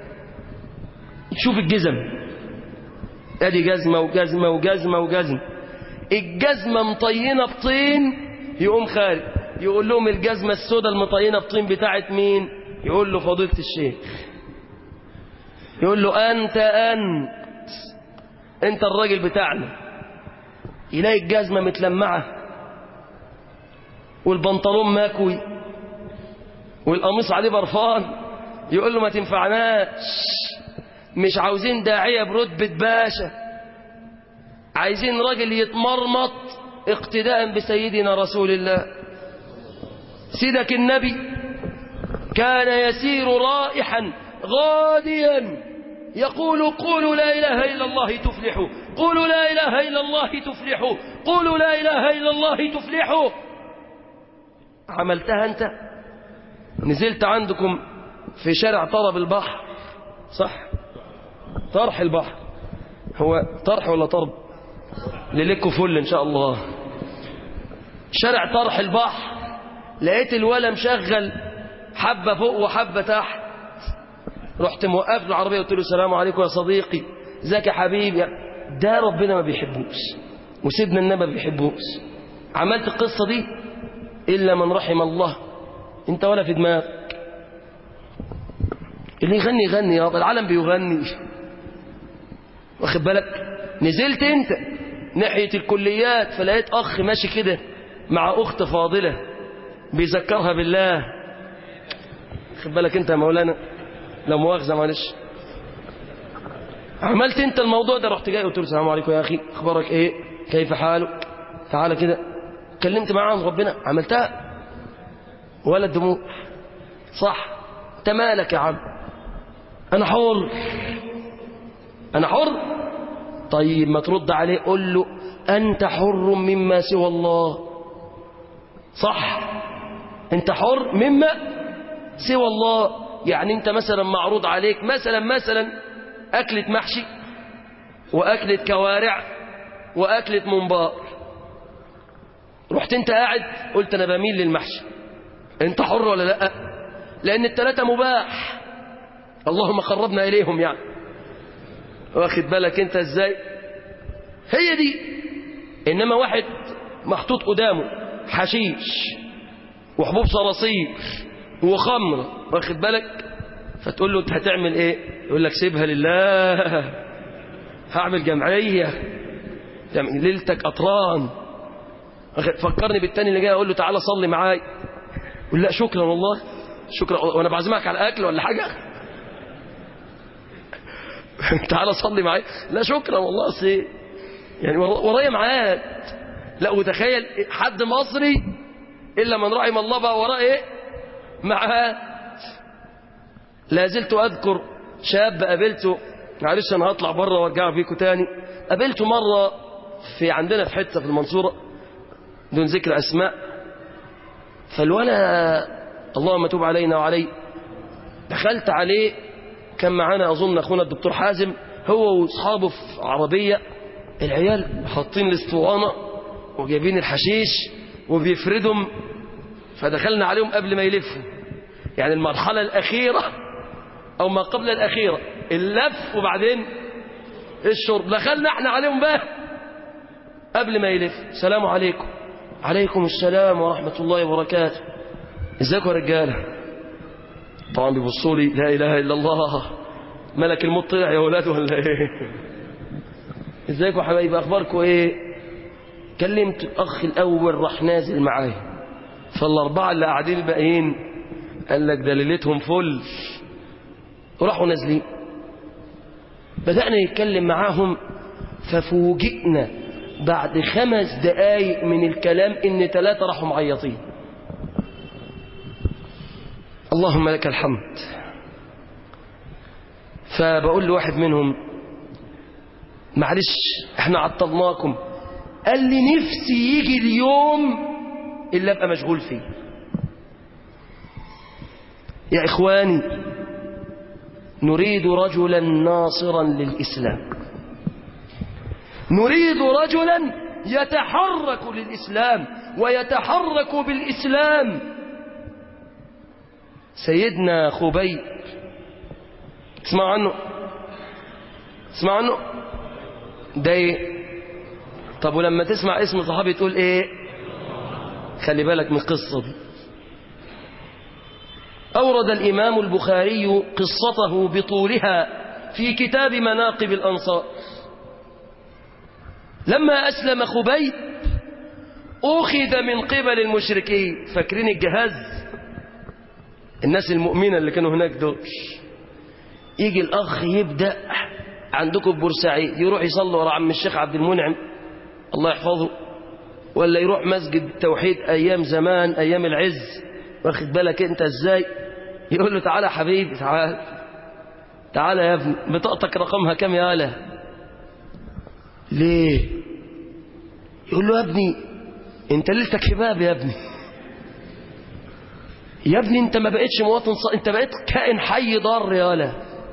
شوف الجزم ادي جزمة وجزمة وجزمة وجزمة الجزمة مطينة بطين يقوم خارج يقول لهم الجزمة السوداء المطينة بطين بتاعت مين يقول له فضيلة الشيخ يقول له أنت أنت أنت الراجل بتاعنا يلاقي الجزمة متلمعة والبنطلون ماكوي والقميص عليه برفان يقول له ما تنفعناش مش عاوزين داعية برتبة باشا عايزين راجل يتمرمط اقتداء بسيدنا رسول الله سيدك النبي كان يسير رائحا غاديا يقول قولوا لا إله إلا الله تفلحوا قولوا لا إله إلا الله تفلحوا قولوا لا إله إلا الله تفلحوا عملتها أنت نزلت عندكم في شارع طرب البحر صح طرح البحر هو طرح ولا طرب للكوا فل إن شاء الله شارع طرح البحر لقيت الولا مشغل حبة فوق وحبة تحت رحت موقف له العربية قلت له السلام عليكم يا صديقي ازيك يا حبيبي ده ربنا ما بيحبوش وسيدنا النبي ما بيحبوش عملت القصة دي إلا من رحم الله انت ولا في دماغك اللي يغني يغني يا العالم بيغني واخد بالك نزلت انت ناحية الكليات فلقيت أخ ماشي كده مع أخت فاضلة بيذكرها بالله خد بالك انت يا مولانا لا مؤاخذة معلش عملت انت الموضوع ده رحت جاي قلت له السلام عليكم يا اخي اخبارك ايه كيف حالك تعالى كده كلمت معاه عن ربنا عملتها ولا الدموع صح انت مالك يا عم انا حر انا حر طيب ما ترد عليه قول له انت حر مما سوى الله صح انت حر مما سوى الله يعني انت مثلا معروض عليك مثلا مثلا أكلة محشي وأكلة كوارع وأكلة منبار رحت انت قاعد قلت انا بميل للمحشي انت حر ولا لا لان التلاتة مباح اللهم قربنا اليهم يعني واخد بالك انت ازاي هي دي انما واحد محطوط قدامه حشيش وحبوب صراصير وخمر واخد بالك فتقول له انت هتعمل ايه يقول لك سيبها لله هعمل جمعية تعمل ليلتك أطران فكرني بالتاني اللي جاي أقول له تعالى صلي معاي يقول لا شكرا والله شكرا وأنا بعزمك على أكل ولا حاجة تعالى صلي معاي لا شكرا والله أصل يعني ورايا معاد لا وتخيل حد مصري إلا من رحم الله بقى وراه إيه معاد لا زلت أذكر شاب قابلته معلش أنا هطلع بره وارجع بيكم تاني قابلته مرة في عندنا في حتة في المنصورة دون ذكر أسماء فالولا اللهم توب علينا وعليه دخلت عليه كان معانا أظن أخونا الدكتور حازم هو وأصحابه في عربية العيال حاطين الاسطوانة وجايبين الحشيش وبيفردهم فدخلنا عليهم قبل ما يلفوا يعني المرحلة الأخيرة أو ما قبل الأخيرة اللف وبعدين الشرب دخلنا احنا عليهم بقى قبل ما يلف السلام عليكم عليكم السلام ورحمة الله وبركاته ازيكم يا رجالة طبعا بيبصوا لي لا إله إلا الله ملك الموت طلع يا ولاد ولا ايه ازيكم يا حبايبي اخباركم ايه كلمت الاخ الاول راح نازل معايا فالاربعه اللي قاعدين الباقيين قال لك ده ليلتهم فل وراحوا نازلين بدأنا نتكلم معاهم ففوجئنا بعد خمس دقايق من الكلام ان ثلاثة راحوا معيطين اللهم لك الحمد فبقول لواحد منهم معلش احنا عطلناكم قال لي نفسي يجي اليوم اللي ابقى مشغول فيه يا اخواني نريد رجلا ناصرا للإسلام نريد رجلا يتحرك للإسلام ويتحرك بالإسلام سيدنا خبيب اسمعوا عنه اسمعوا عنه ده ايه طب ولما تسمع اسم صحابي تقول ايه خلي بالك من القصة دي أورد الإمام البخاري قصته بطولها في كتاب مناقب الأنصار لما أسلم خبيب أخذ من قبل المشركين فاكرين الجهاز الناس المؤمنة اللي كانوا هناك دول يجي الأخ يبدأ عندكم في بورسعيد يروح يصلي ورا عم الشيخ عبد المنعم الله يحفظه ولا يروح مسجد التوحيد أيام زمان أيام العز واخد بالك أنت إزاي يقول له تعالى يا حبيبي تعال تعالى يا ابني بطاقتك رقمها كام يا آله ليه يقول له يا ابني انت ليلتك شباب يا ابني يا ابني انت ما بقتش مواطن ص... انت بقيت كائن حي ضار يا ولا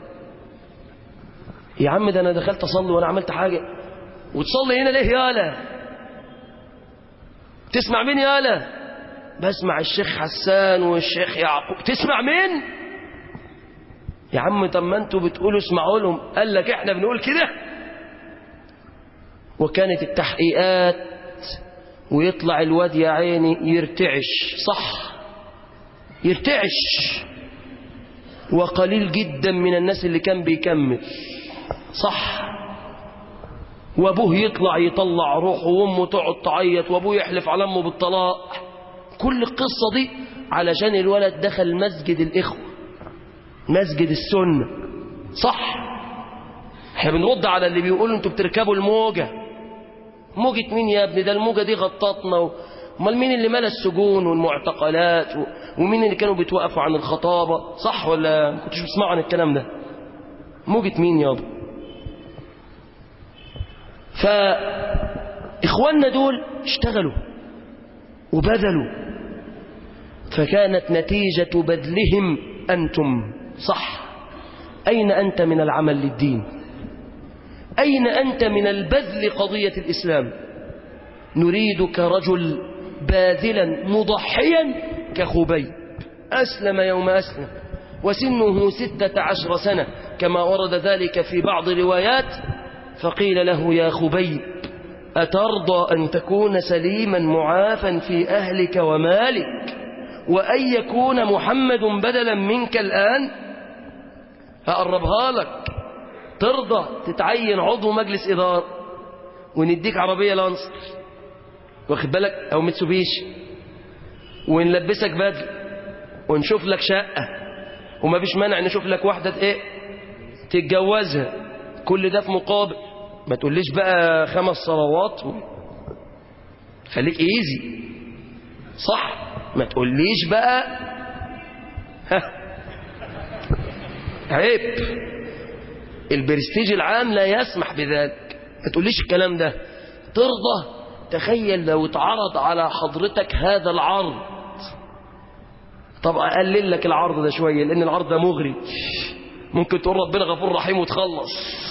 يا عم ده انا دخلت اصلي وانا عملت حاجه وتصلي هنا ليه يا ولا تسمع مين يا ولا بسمع الشيخ حسان والشيخ يعقوب تسمع مين يا عم طب ما انتوا بتقولوا اسمعوا لهم قال لك احنا بنقول كده وكانت التحقيقات ويطلع الواد يا عيني يرتعش صح يرتعش وقليل جدا من الناس اللي كان بيكمل صح وابوه يطلع يطلع روحه وامه تقعد تعيط وابوه يحلف على امه بالطلاق كل القصة دي علشان الولد دخل مسجد الإخوة مسجد السنة صح احنا بنرد على اللي بيقولوا انتوا بتركبوا الموجة موجة مين يا ابني ده الموجة دي غطتنا و... امال مين اللي ملا السجون والمعتقلات و... ومين اللي كانوا بيتوقفوا عن الخطابة صح ولا ما كنتش بتسمعوا عن الكلام ده موجة مين يابا فإخواننا دول اشتغلوا وبذلوا فكانت نتيجة بذلهم أنتم صح أين أنت من العمل للدين أين أنت من البذل قضية الإسلام نريدك رجل باذلا مضحيا كخبيب أسلم يوم أسلم وسنه ستة عشر سنة كما ورد ذلك في بعض الروايات فقيل له يا خبيب أترضى أن تكون سليما معافا في أهلك ومالك وأن يكون محمد بدلا منك الآن هقربها لك ترضى تتعين عضو مجلس إدارة ونديك عربية لانسر واخد بالك أو متسوبيشي ونلبسك بدل ونشوف لك شقة وما فيش مانع نشوف لك واحدة ايه تتجوزها كل ده في مقابل ما تقوليش بقى خمس صلوات و... خليك ايزي صح ما تقوليش بقى ها عيب البرستيج العام لا يسمح بذلك ما تقوليش الكلام ده ترضى تخيل لو اتعرض على حضرتك هذا العرض طب اقلل لك العرض ده شويه لان العرض ده مغري ممكن تقول ربنا غفور رحيم وتخلص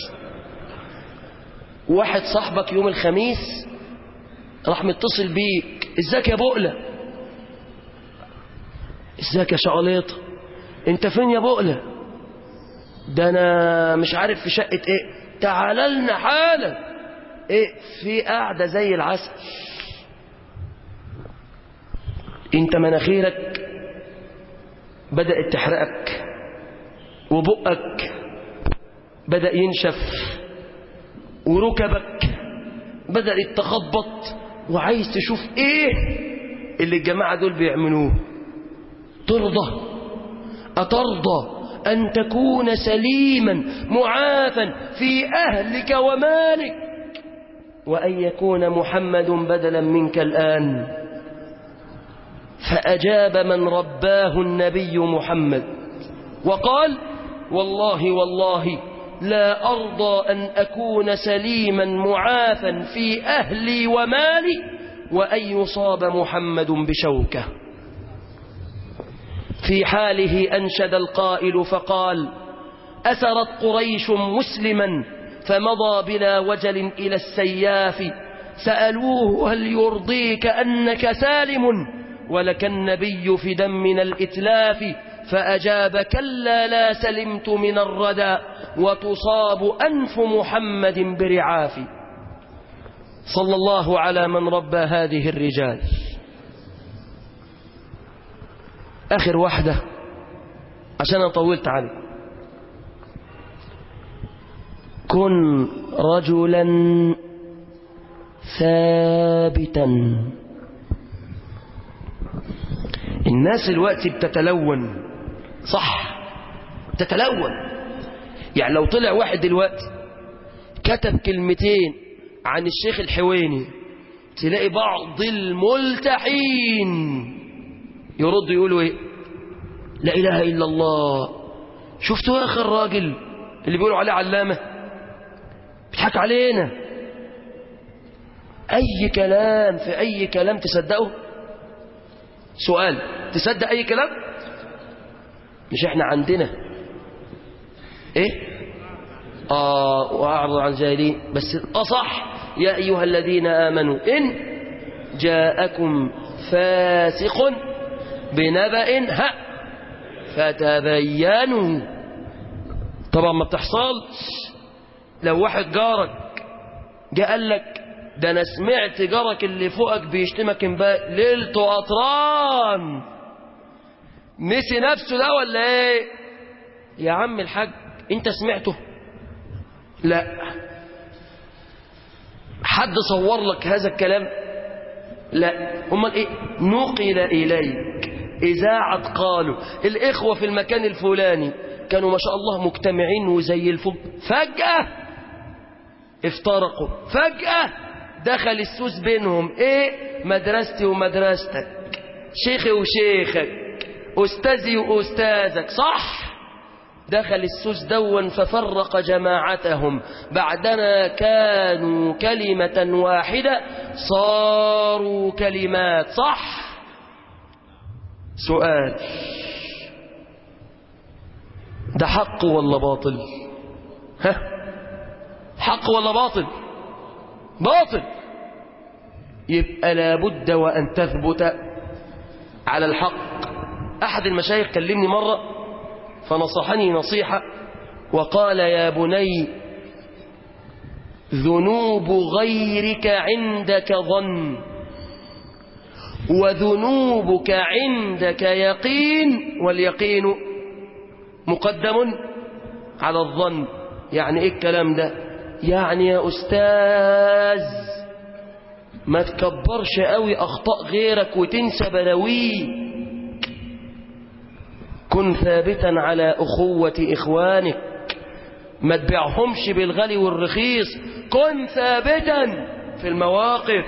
واحد صاحبك يوم الخميس راح متصل بيك ازيك يا بقلة ازيك يا شقليطة انت فين يا بقلة ده انا مش عارف في شقة ايه تعال لنا حالا ايه في قاعدة زي العسل انت مناخيرك بدأت تحرقك وبقك بدأ ينشف وركبك بدأت تخبط وعايز تشوف ايه اللي الجماعة دول بيعملوه ترضى أترضى أن تكون سليما معافا في أهلك ومالك وأن يكون محمد بدلا منك الآن فأجاب من رباه النبي محمد وقال والله والله لا أرضى أن أكون سليما معافا في أهلي ومالي وأن يصاب محمد بشوكة في حاله أنشد القائل فقال أسرت قريش مسلما فمضى بلا وجل إلى السياف سألوه هل يرضيك أنك سالم ولك النبي في دم الإتلاف فأجاب كلا لا سلمت من الردى وتصاب أنف محمد برعاف صلى الله على من ربى هذه الرجال آخر واحدة عشان أنا طولت عليك كن رجلا ثابتا الناس الوقت بتتلون صح تتلون يعني لو طلع واحد دلوقتي كتب كلمتين عن الشيخ الحويني تلاقي بعض الملتحين يرد يقولوا ايه لا اله الا الله شفتوا يا اخي الراجل اللي بيقولوا عليه علامه بيضحك علينا اي كلام في اي كلام تصدقه سؤال تصدق اي كلام مش احنا عندنا ايه اه واعرض عن الجاهلين بس اصح يا ايها الذين امنوا ان جاءكم فاسق بنبأ ها فتبينوا طبعا ما بتحصلش لو واحد جارك جاء قال لك ده انا سمعت جارك اللي فوقك بيشتمك امبارح ليلته قطران نسي نفسه ده ولا ايه يا عم الحاج انت سمعته لا حد صور لك هذا الكلام لا امال ايه نقل اليك اذاعه قالوا الاخوه في المكان الفلاني كانوا ما شاء الله مجتمعين وزي الفل فجاه افترقوا فجاه دخل السوس بينهم ايه مدرستي ومدرستك شيخي وشيخك استاذي واستاذك صح دخل السوس دوا ففرق جماعتهم بعدما كانوا كلمة واحدة صاروا كلمات صح سؤال ده حق ولا باطل ها حق ولا باطل باطل يبقى لابد وأن تثبت على الحق أحد المشايخ كلمني مرة فنصحني نصيحة وقال يا بني ذنوب غيرك عندك ظن وذنوبك عندك يقين واليقين مقدم على الظن يعني ايه الكلام ده يعني يا أستاذ ما تكبرش قوي أخطاء غيرك وتنسى بلاويه كن ثابتا على أخوة إخوانك ما تبيعهمش بالغالي والرخيص كن ثابتا في المواقف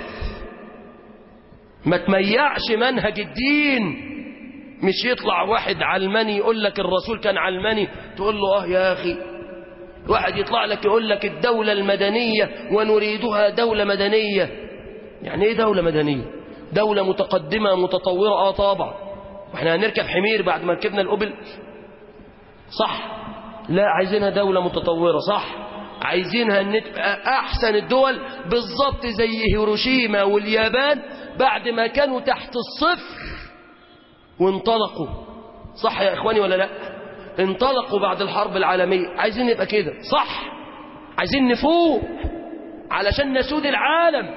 ما تميعش منهج الدين مش يطلع واحد علماني يقول لك الرسول كان علماني تقول له اه يا أخي واحد يطلع لك يقول لك الدولة المدنية ونريدها دولة مدنية يعني ايه دولة مدنية دولة متقدمة متطورة اه طبعا واحنا هنركب حمير بعد ما ركبنا الأبل صح لا عايزينها دولة متطورة صح عايزينها ان تبقى احسن الدول بالظبط زي هيروشيما واليابان بعد ما كانوا تحت الصفر وانطلقوا صح يا اخواني ولا لا انطلقوا بعد الحرب العالمية عايزين نبقى كده صح عايزين نفوق علشان نسود العالم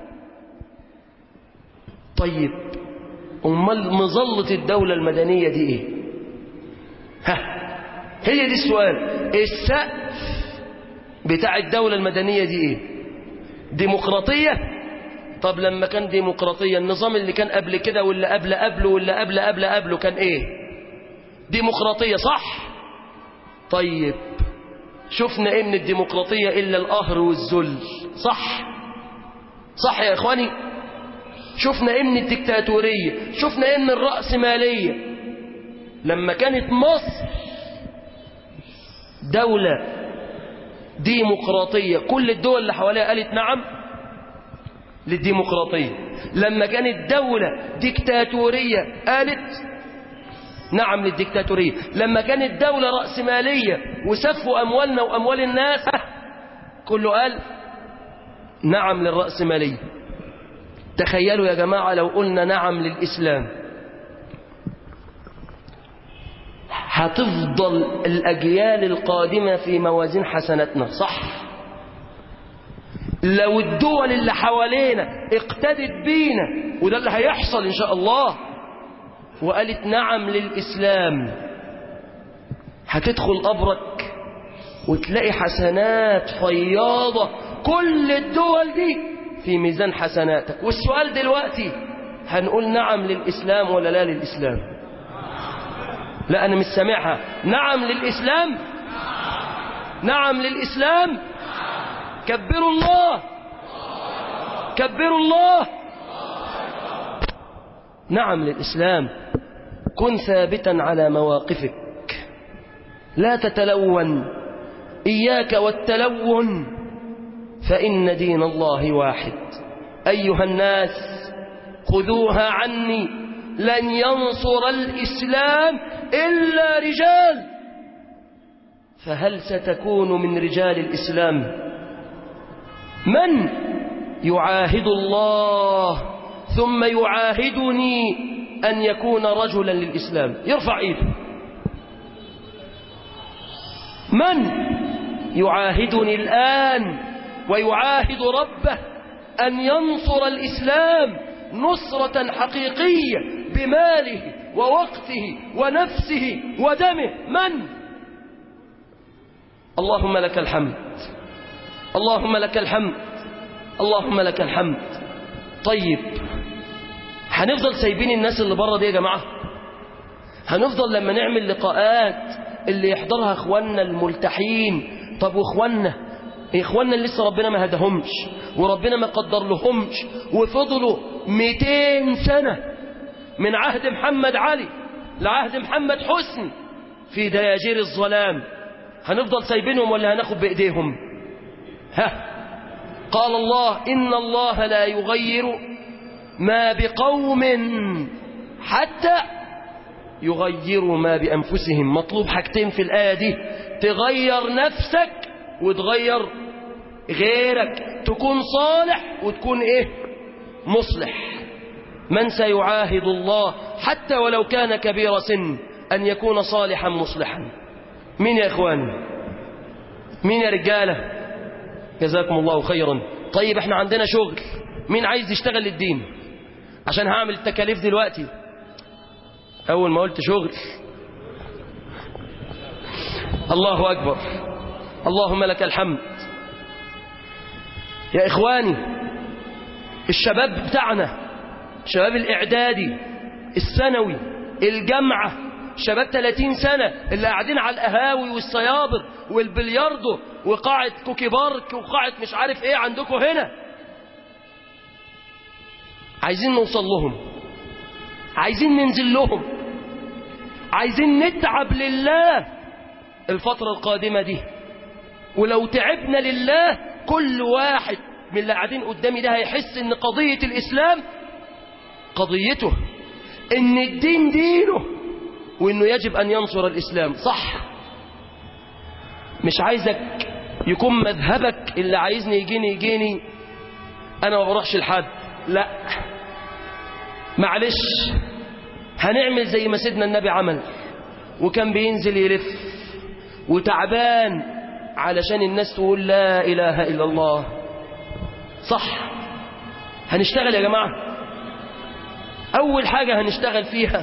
طيب امال مظلة الدولة المدنية دي ايه ها هي دي السؤال السقف بتاع الدولة المدنية دي ايه ديمقراطية طب لما كان ديمقراطية النظام اللي كان قبل كده واللي قبل قبله واللي قبل قبل قبله كان ايه ديمقراطية صح طيب شفنا ايه من الديمقراطية الا القهر والذل صح صح يا اخواني شفنا ايه من الدكتاتورية شفنا ايه من الرأسمالية لما كانت مصر دولة ديمقراطية كل الدول اللي حواليها قالت نعم للديمقراطية لما كانت دولة ديكتاتورية قالت نعم للديكتاتورية لما كانت دولة رأسمالية وسفوا أموالنا وأموال الناس كله قال نعم للرأسمالية تخيلوا يا جماعة لو قلنا نعم للإسلام هتفضل الأجيال القادمة في موازين حسناتنا صح لو الدول اللي حوالينا اقتدت بينا وده اللي هيحصل إن شاء الله وقالت نعم للإسلام هتدخل قبرك وتلاقي حسنات فياضة كل الدول دي في ميزان حسناتك والسؤال دلوقتي هنقول نعم للإسلام ولا لا للإسلام لا أنا مش سامعها نعم للإسلام نعم للإسلام كبروا الله كبروا الله نعم للإسلام كن ثابتا على مواقفك لا تتلون إياك والتلون فإن دين الله واحد أيها الناس خذوها عني لن ينصر الإسلام إلا رجال فهل ستكون من رجال الإسلام من يعاهد الله ثم يعاهدني أن يكون رجلا للإسلام يرفع إيده من يعاهدني الآن ويعاهد ربه أن ينصر الإسلام نصرة حقيقية بماله ووقته ونفسه ودمه من اللهم لك الحمد اللهم لك الحمد اللهم لك الحمد طيب هنفضل سايبين الناس اللي بره دي يا جماعة هنفضل لما نعمل لقاءات اللي يحضرها اخواننا الملتحين طب واخواننا اخواننا اللي لسه ربنا ما هدهمش وربنا ما قدر لهمش وفضلوا 200 سنة من عهد محمد علي لعهد محمد حسني في دياجير الظلام هنفضل سايبينهم ولا هناخد بإيديهم ها قال الله إن الله لا يغير ما بقوم حتى يغيروا ما بأنفسهم مطلوب حاجتين في الآية دي تغير نفسك وتغير غيرك تكون صالح وتكون ايه مصلح من سيعاهد الله حتى ولو كان كبير سن أن يكون صالحا مصلحا مين يا إخواني مين يا رجالة جزاكم الله خيرا طيب احنا عندنا شغل مين عايز يشتغل للدين عشان هعمل التكاليف دلوقتي أول ما قلت شغل الله أكبر اللهم لك الحمد يا إخواني الشباب بتاعنا شباب الإعدادي الثانوي الجامعة شباب 30 سنة اللي قاعدين على القهاوي والصيابر والبلياردو وقاعة كوكي بارك وقاعة مش عارف ايه عندكم هنا عايزين نوصل لهم عايزين ننزل لهم عايزين نتعب لله الفترة القادمة دي ولو تعبنا لله كل واحد من اللي قاعدين قدامي ده هيحس ان قضية الإسلام قضيته ان الدين دينه وانه يجب ان ينصر الإسلام صح مش عايزك يكون مذهبك اللي عايزني يجيني يجيني انا ما بروحش لحد لا معلش هنعمل زي ما سيدنا النبي عمل وكان بينزل يلف وتعبان علشان الناس تقول لا إله إلا الله صح هنشتغل يا جماعة أول حاجة هنشتغل فيها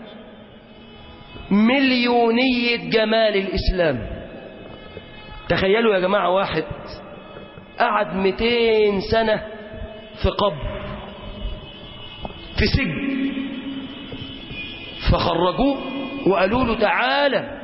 مليونية جمال الإسلام تخيلوا يا جماعة واحد قعد 200 سنة في قبر في سجن فخرجوه وقالوا له تعالى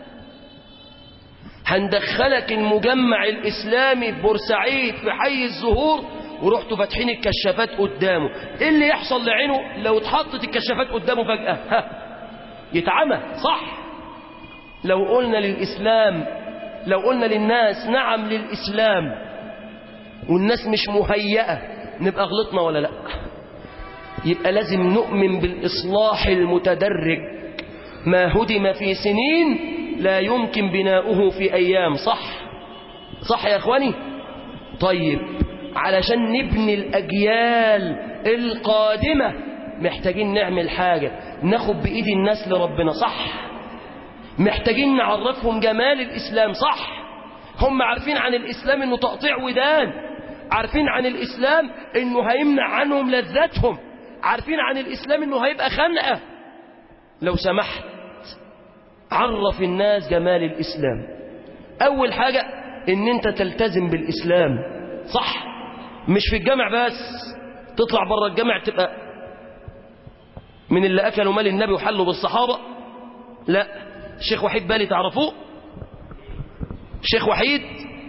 هندخلك المجمع الإسلامي في بورسعيد في حي الزهور ورحتوا فاتحين الكشافات قدامه ايه اللي يحصل لعينه لو اتحطت الكشافات قدامه فجأة ها يتعمى صح لو قلنا للإسلام لو قلنا للناس نعم للإسلام والناس مش مهيئة نبقى غلطنا ولا لا يبقى لازم نؤمن بالإصلاح المتدرج ما هدم في سنين لا يمكن بناؤه في أيام صح صح يا أخواني طيب علشان نبني الأجيال القادمة محتاجين نعمل حاجة ناخد بإيد الناس لربنا صح محتاجين نعرفهم جمال الإسلام صح هم عارفين عن الإسلام إنه تقطيع ودان عارفين عن الإسلام إنه هيمنع عنهم لذاتهم عارفين عن الإسلام إنه هيبقى خنقة لو سمحت عرف الناس جمال الإسلام أول حاجة إن أنت تلتزم بالإسلام صح مش في الجامع بس تطلع بره الجامع تبقى من اللي أكلوا مال النبي وحلوا بالصحابة لا الشيخ وحيد بالي تعرفوه الشيخ وحيد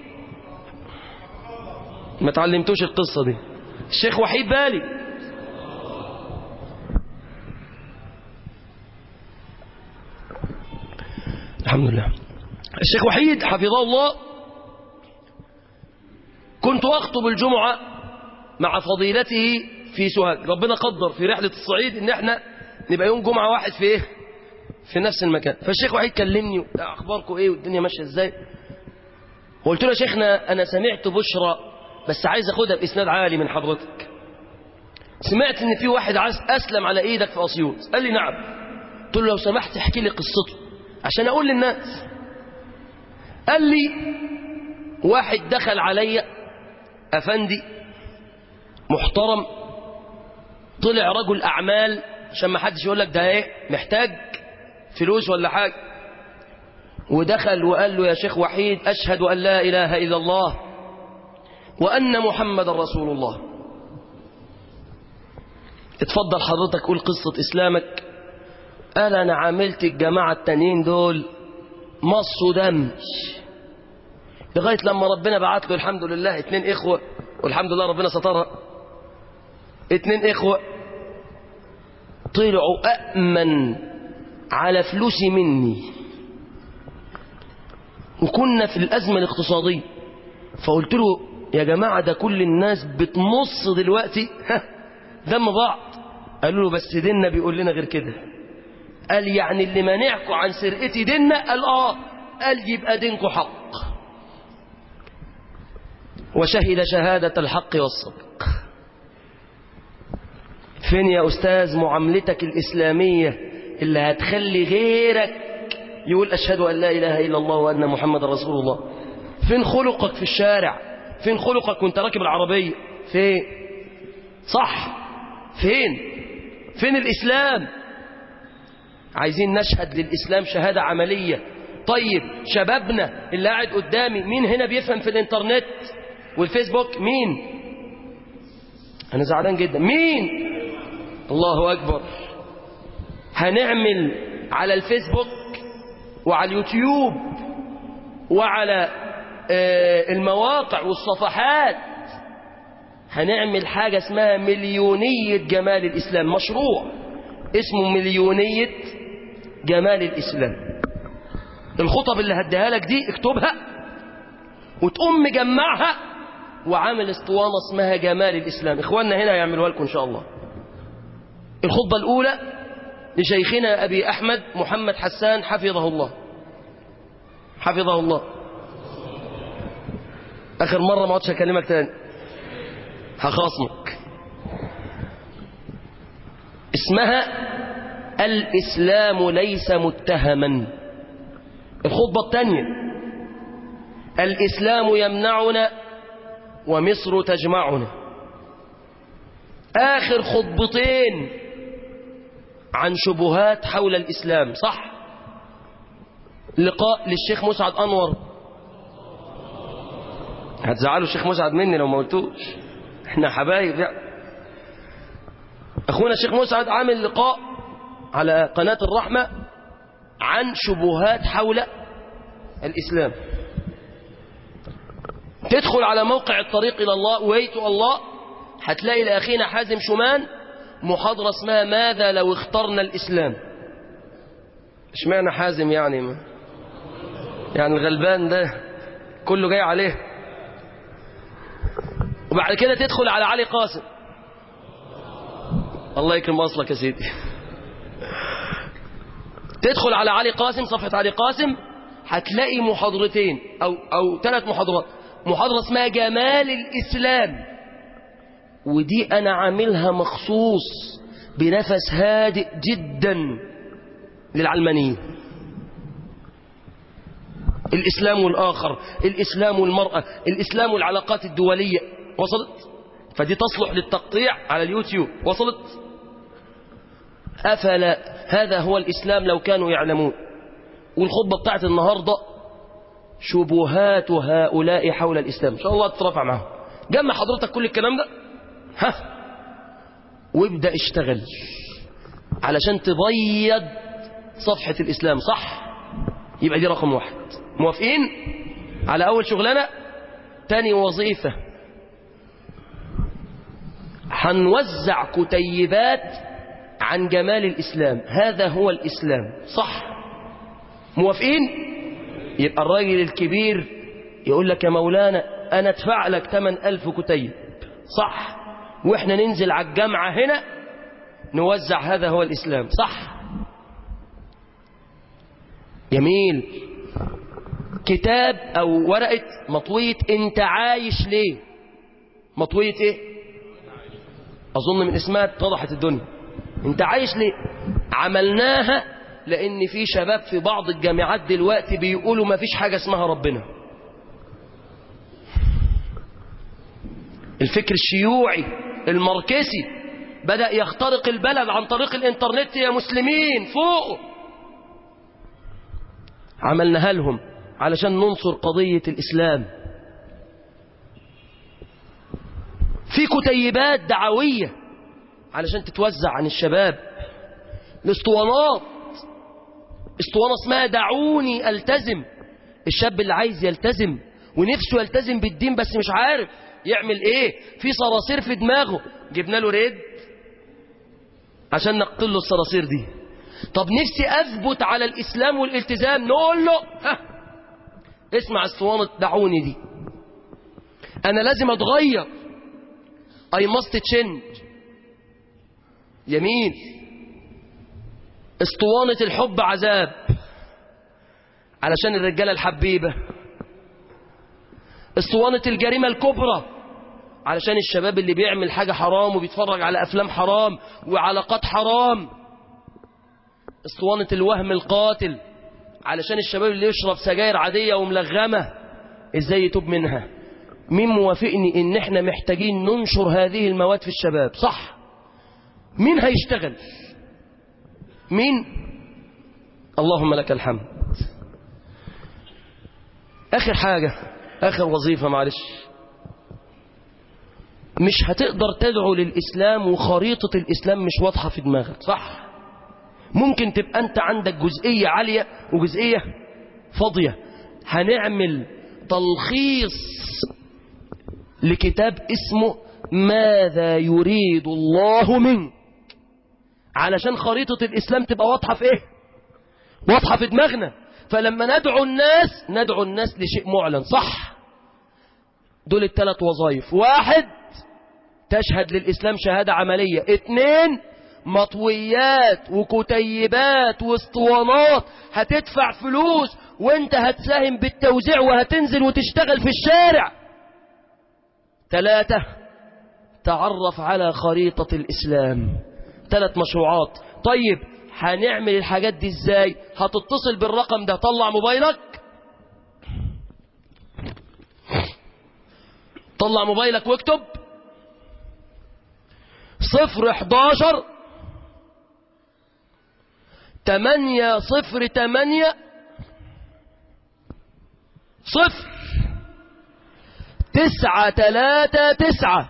ما تعلمتوش القصة دي الشيخ وحيد بالي الحمد لله الشيخ وحيد حفظه الله كنت أخطب الجمعة مع فضيلته في سوهاج ربنا قدر في رحلة الصعيد ان احنا نبقى يوم جمعة واحد في ايه في نفس المكان فالشيخ وحيد كلمني اخباركم ايه والدنيا ماشية ازاي وقلت له يا شيخنا انا سمعت بشرى بس عايز اخدها باسناد عالي من حضرتك سمعت ان في واحد عايز اسلم على ايدك في اسيوط قال لي نعم قلت له لو سمحت احكي لي قصته عشان اقول للناس قال لي واحد دخل عليا افندي محترم طلع رجل اعمال عشان ما حدش يقول لك ده ايه محتاج فلوس ولا حاجه ودخل وقال له يا شيخ وحيد اشهد ان لا اله الا الله وان محمد رسول الله اتفضل حضرتك قول قصه اسلامك قال انا عاملت الجماعه التانيين دول مص ودمج لغايه لما ربنا بعت له الحمد لله اتنين اخوه والحمد لله ربنا سترها اتنين اخوة طلعوا أأمن على فلوسي مني وكنا في الأزمة الاقتصادية فقلت له يا جماعة ده كل الناس بتمص دلوقتي ها دم بعض قالوا له بس ديننا بيقول لنا غير كده قال يعني اللي مانعكم عن سرقتي ديننا قال اه قال يبقى دينكم حق وشهد شهادة الحق والصدق فين يا أستاذ معاملتك الإسلامية اللي هتخلي غيرك يقول أشهد أن لا إله إلا الله وأن محمد رسول الله فين خلقك في الشارع فين خلقك وانت راكب العربية فين صح فين فين الإسلام عايزين نشهد للإسلام شهادة عملية طيب شبابنا اللي قاعد قدامي مين هنا بيفهم في الانترنت والفيسبوك مين انا زعلان جدا مين الله اكبر هنعمل على الفيسبوك وعلى اليوتيوب وعلى آه المواقع والصفحات هنعمل حاجة اسمها مليونية جمال الإسلام مشروع اسمه مليونية جمال الإسلام الخطب اللي هديها لك دي اكتبها وتقوم مجمعها وعامل اسطوانة اسمها جمال الإسلام إخواننا هنا يعملوها لكم إن شاء الله الخطبة الأولى لشيخنا أبي أحمد محمد حسان حفظه الله حفظه الله آخر مرة ما عدتش أكلمك تاني هخاصمك اسمها الإسلام ليس متهما الخطبة الثانية الإسلام يمنعنا ومصر تجمعنا آخر خطبتين عن شبهات حول الإسلام صح لقاء للشيخ مسعد أنور هتزعلوا الشيخ مسعد مني لو ما قلتوش احنا حبايب يعني أخونا الشيخ مسعد عامل لقاء على قناة الرحمة عن شبهات حول الإسلام تدخل على موقع الطريق إلى الله ويت الله هتلاقي لأخينا حازم شومان محاضرة اسمها ماذا لو اخترنا الإسلام اشمعنى حازم يعني ما يعني الغلبان ده كله جاي عليه وبعد كده تدخل على علي قاسم الله يكرم اصلك يا سيدي تدخل على علي قاسم صفحة علي قاسم هتلاقي محاضرتين أو, أو ثلاث محاضرات محاضرة اسمها جمال الإسلام ودي أنا عاملها مخصوص بنفس هادئ جدا للعلمانيين الإسلام والآخر الإسلام والمرأة الإسلام والعلاقات الدولية وصلت فدي تصلح للتقطيع على اليوتيوب وصلت أفلا هذا هو الإسلام لو كانوا يعلمون والخطبة بتاعت النهاردة شبهات هؤلاء حول الإسلام إن شاء الله تترفع معهم جمع حضرتك كل الكلام ده ها وابدأ اشتغل علشان تبيض صفحة الإسلام صح يبقى دي رقم واحد موافقين على أول شغلانة تاني وظيفة هنوزع كتيبات عن جمال الإسلام هذا هو الإسلام صح موافقين يبقى الراجل الكبير يقول لك يا مولانا أنا ادفع لك 8000 كتيب صح وإحنا ننزل على الجامعة هنا نوزع هذا هو الإسلام صح جميل كتاب أو ورقة مطوية أنت عايش ليه مطوية إيه أظن من اسمها اتضحت الدنيا أنت عايش ليه عملناها لأن في شباب في بعض الجامعات دلوقتي بيقولوا ما فيش حاجة اسمها ربنا الفكر الشيوعي الماركسي بدأ يخترق البلد عن طريق الانترنت يا مسلمين فوقوا عملناها لهم علشان ننصر قضية الإسلام في كتيبات دعوية علشان تتوزع عن الشباب الاسطوانات اسطوانة اسمها دعوني التزم الشاب اللي عايز يلتزم ونفسه يلتزم بالدين بس مش عارف يعمل ايه في صراصير في دماغه جبنا له ريد عشان نقتل له الصراصير دي طب نفسي اثبت على الاسلام والالتزام نقول له ها اسمع اسطوانة دعوني دي انا لازم اتغير I must change يمين اسطوانة الحب عذاب علشان الرجالة الحبيبة اسطوانة الجريمة الكبرى علشان الشباب اللي بيعمل حاجة حرام وبيتفرج على أفلام حرام وعلاقات حرام اسطوانة الوهم القاتل علشان الشباب اللي يشرب سجاير عادية وملغمة ازاي يتوب منها مين موافقني ان احنا محتاجين ننشر هذه المواد في الشباب صح مين هيشتغل مين اللهم لك الحمد اخر حاجة اخر وظيفة معلش مش هتقدر تدعو للإسلام وخريطة الإسلام مش واضحة في دماغك صح ممكن تبقى أنت عندك جزئية عالية وجزئية فاضية هنعمل تلخيص لكتاب اسمه ماذا يريد الله منك علشان خريطة الإسلام تبقى واضحة في إيه واضحة في دماغنا فلما ندعو الناس ندعو الناس لشيء معلن صح دول الثلاث وظائف واحد تشهد للإسلام شهادة عملية اتنين مطويات وكتيبات واسطوانات هتدفع فلوس وانت هتساهم بالتوزيع وهتنزل وتشتغل في الشارع ثلاثة تعرف على خريطة الإسلام ثلاث مشروعات طيب هنعمل الحاجات دي ازاي هتتصل بالرقم ده طلع موبايلك طلع موبايلك واكتب صفر احداشر تمانية صفر تمانية صفر تسعة تلاتة تسعة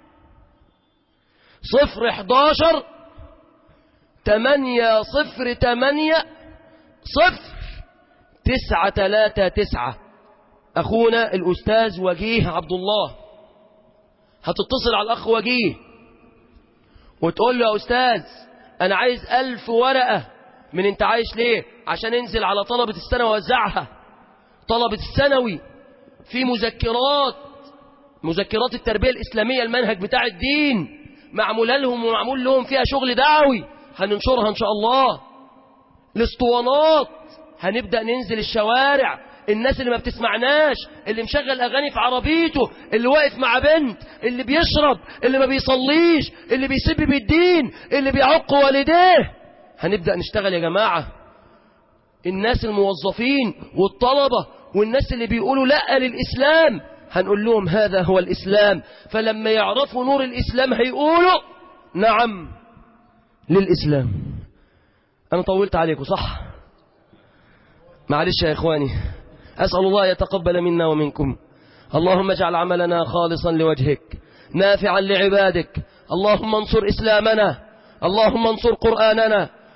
صفر احداشر تمانية صفر تمانية صفر تسعة تلاتة تسعة أخونا الأستاذ وجيه عبد الله هتتصل على الأخ وجيه وتقول له يا أستاذ أنا عايز ألف ورقة من أنت عايش ليه عشان انزل على طلبة السنة ووزعها طلبة الثانوي في مذكرات مذكرات التربية الإسلامية المنهج بتاع الدين معمولة لهم ومعمول لهم فيها شغل دعوي هننشرها إن شاء الله الاسطوانات هنبدأ ننزل الشوارع الناس اللي ما بتسمعناش اللي مشغل أغاني في عربيته اللي واقف مع بنت اللي بيشرب اللي ما بيصليش اللي بيسب بالدين اللي بيعق والديه هنبدأ نشتغل يا جماعة الناس الموظفين والطلبة والناس اللي بيقولوا لا للإسلام هنقول لهم هذا هو الإسلام فلما يعرفوا نور الإسلام هيقولوا نعم للإسلام أنا طولت عليكم صح معلش يا إخواني أسأل الله يتقبل منا ومنكم اللهم اجعل عملنا خالصا لوجهك نافعا لعبادك اللهم انصر إسلامنا اللهم انصر قرآننا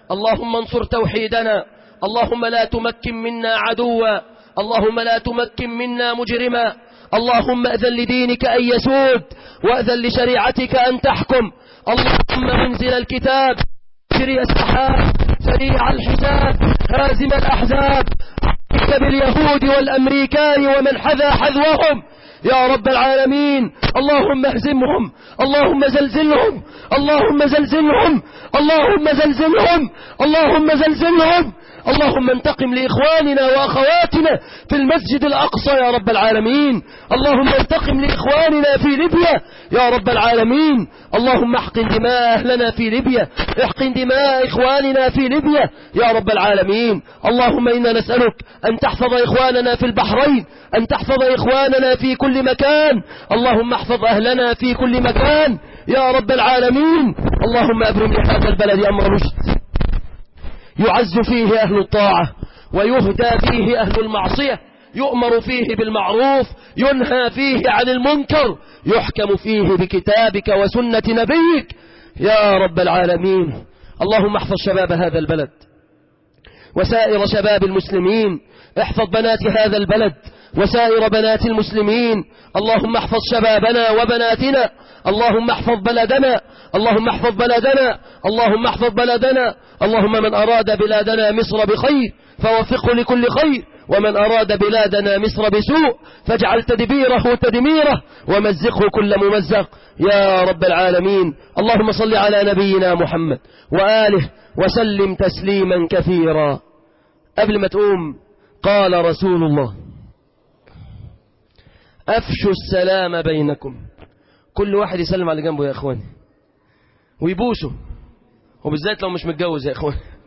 اللهم انصر توحيدنا اللهم لا تمكن منا عدوا اللهم لا تمكن منا مجرما اللهم أذن لدينك أن يسود وأذن لشريعتك أن تحكم اللهم منزل الكتاب جري السحاب سريع الحساب هازم الأحزاب عليك باليهود والأمريكان ومن حذا حذوهم يا رب العالمين اللهم اهزمهم اللهم زلزلهم اللهم زلزلهم اللهم زلزلهم اللهم زلزلهم اللهم انتقم لإخواننا وأخواتنا في المسجد الأقصى يا رب العالمين اللهم انتقم لإخواننا في ليبيا يا رب العالمين اللهم احقن دماء أهلنا في ليبيا احقن دماء إخواننا في ليبيا يا رب العالمين اللهم إنا نسألك أن تحفظ إخواننا في البحرين أن تحفظ إخواننا في كل مكان اللهم احفظ أهلنا في كل مكان يا رب العالمين اللهم أبرم لهذا البلد أمر رشد يعز فيه أهل الطاعة ويهدى فيه أهل المعصية يؤمر فيه بالمعروف ينهى فيه عن المنكر يحكم فيه بكتابك وسنة نبيك يا رب العالمين اللهم احفظ شباب هذا البلد وسائر شباب المسلمين احفظ بنات هذا البلد وسائر بنات المسلمين اللهم احفظ شبابنا وبناتنا اللهم احفظ بلدنا اللهم احفظ بلدنا اللهم احفظ بلدنا اللهم من أراد بلادنا مصر بخير فوفقه لكل خير ومن أراد بلادنا مصر بسوء فاجعل تدبيره تدميره ومزقه كل ممزق يا رب العالمين اللهم صل على نبينا محمد وآله وسلم تسليما كثيرا قبل ما تقوم قال رسول الله أفشوا السلام بينكم كل واحد يسلم على جنبه يا إخواني ويبوسه وبالذات لو مش متجوز يا إخواني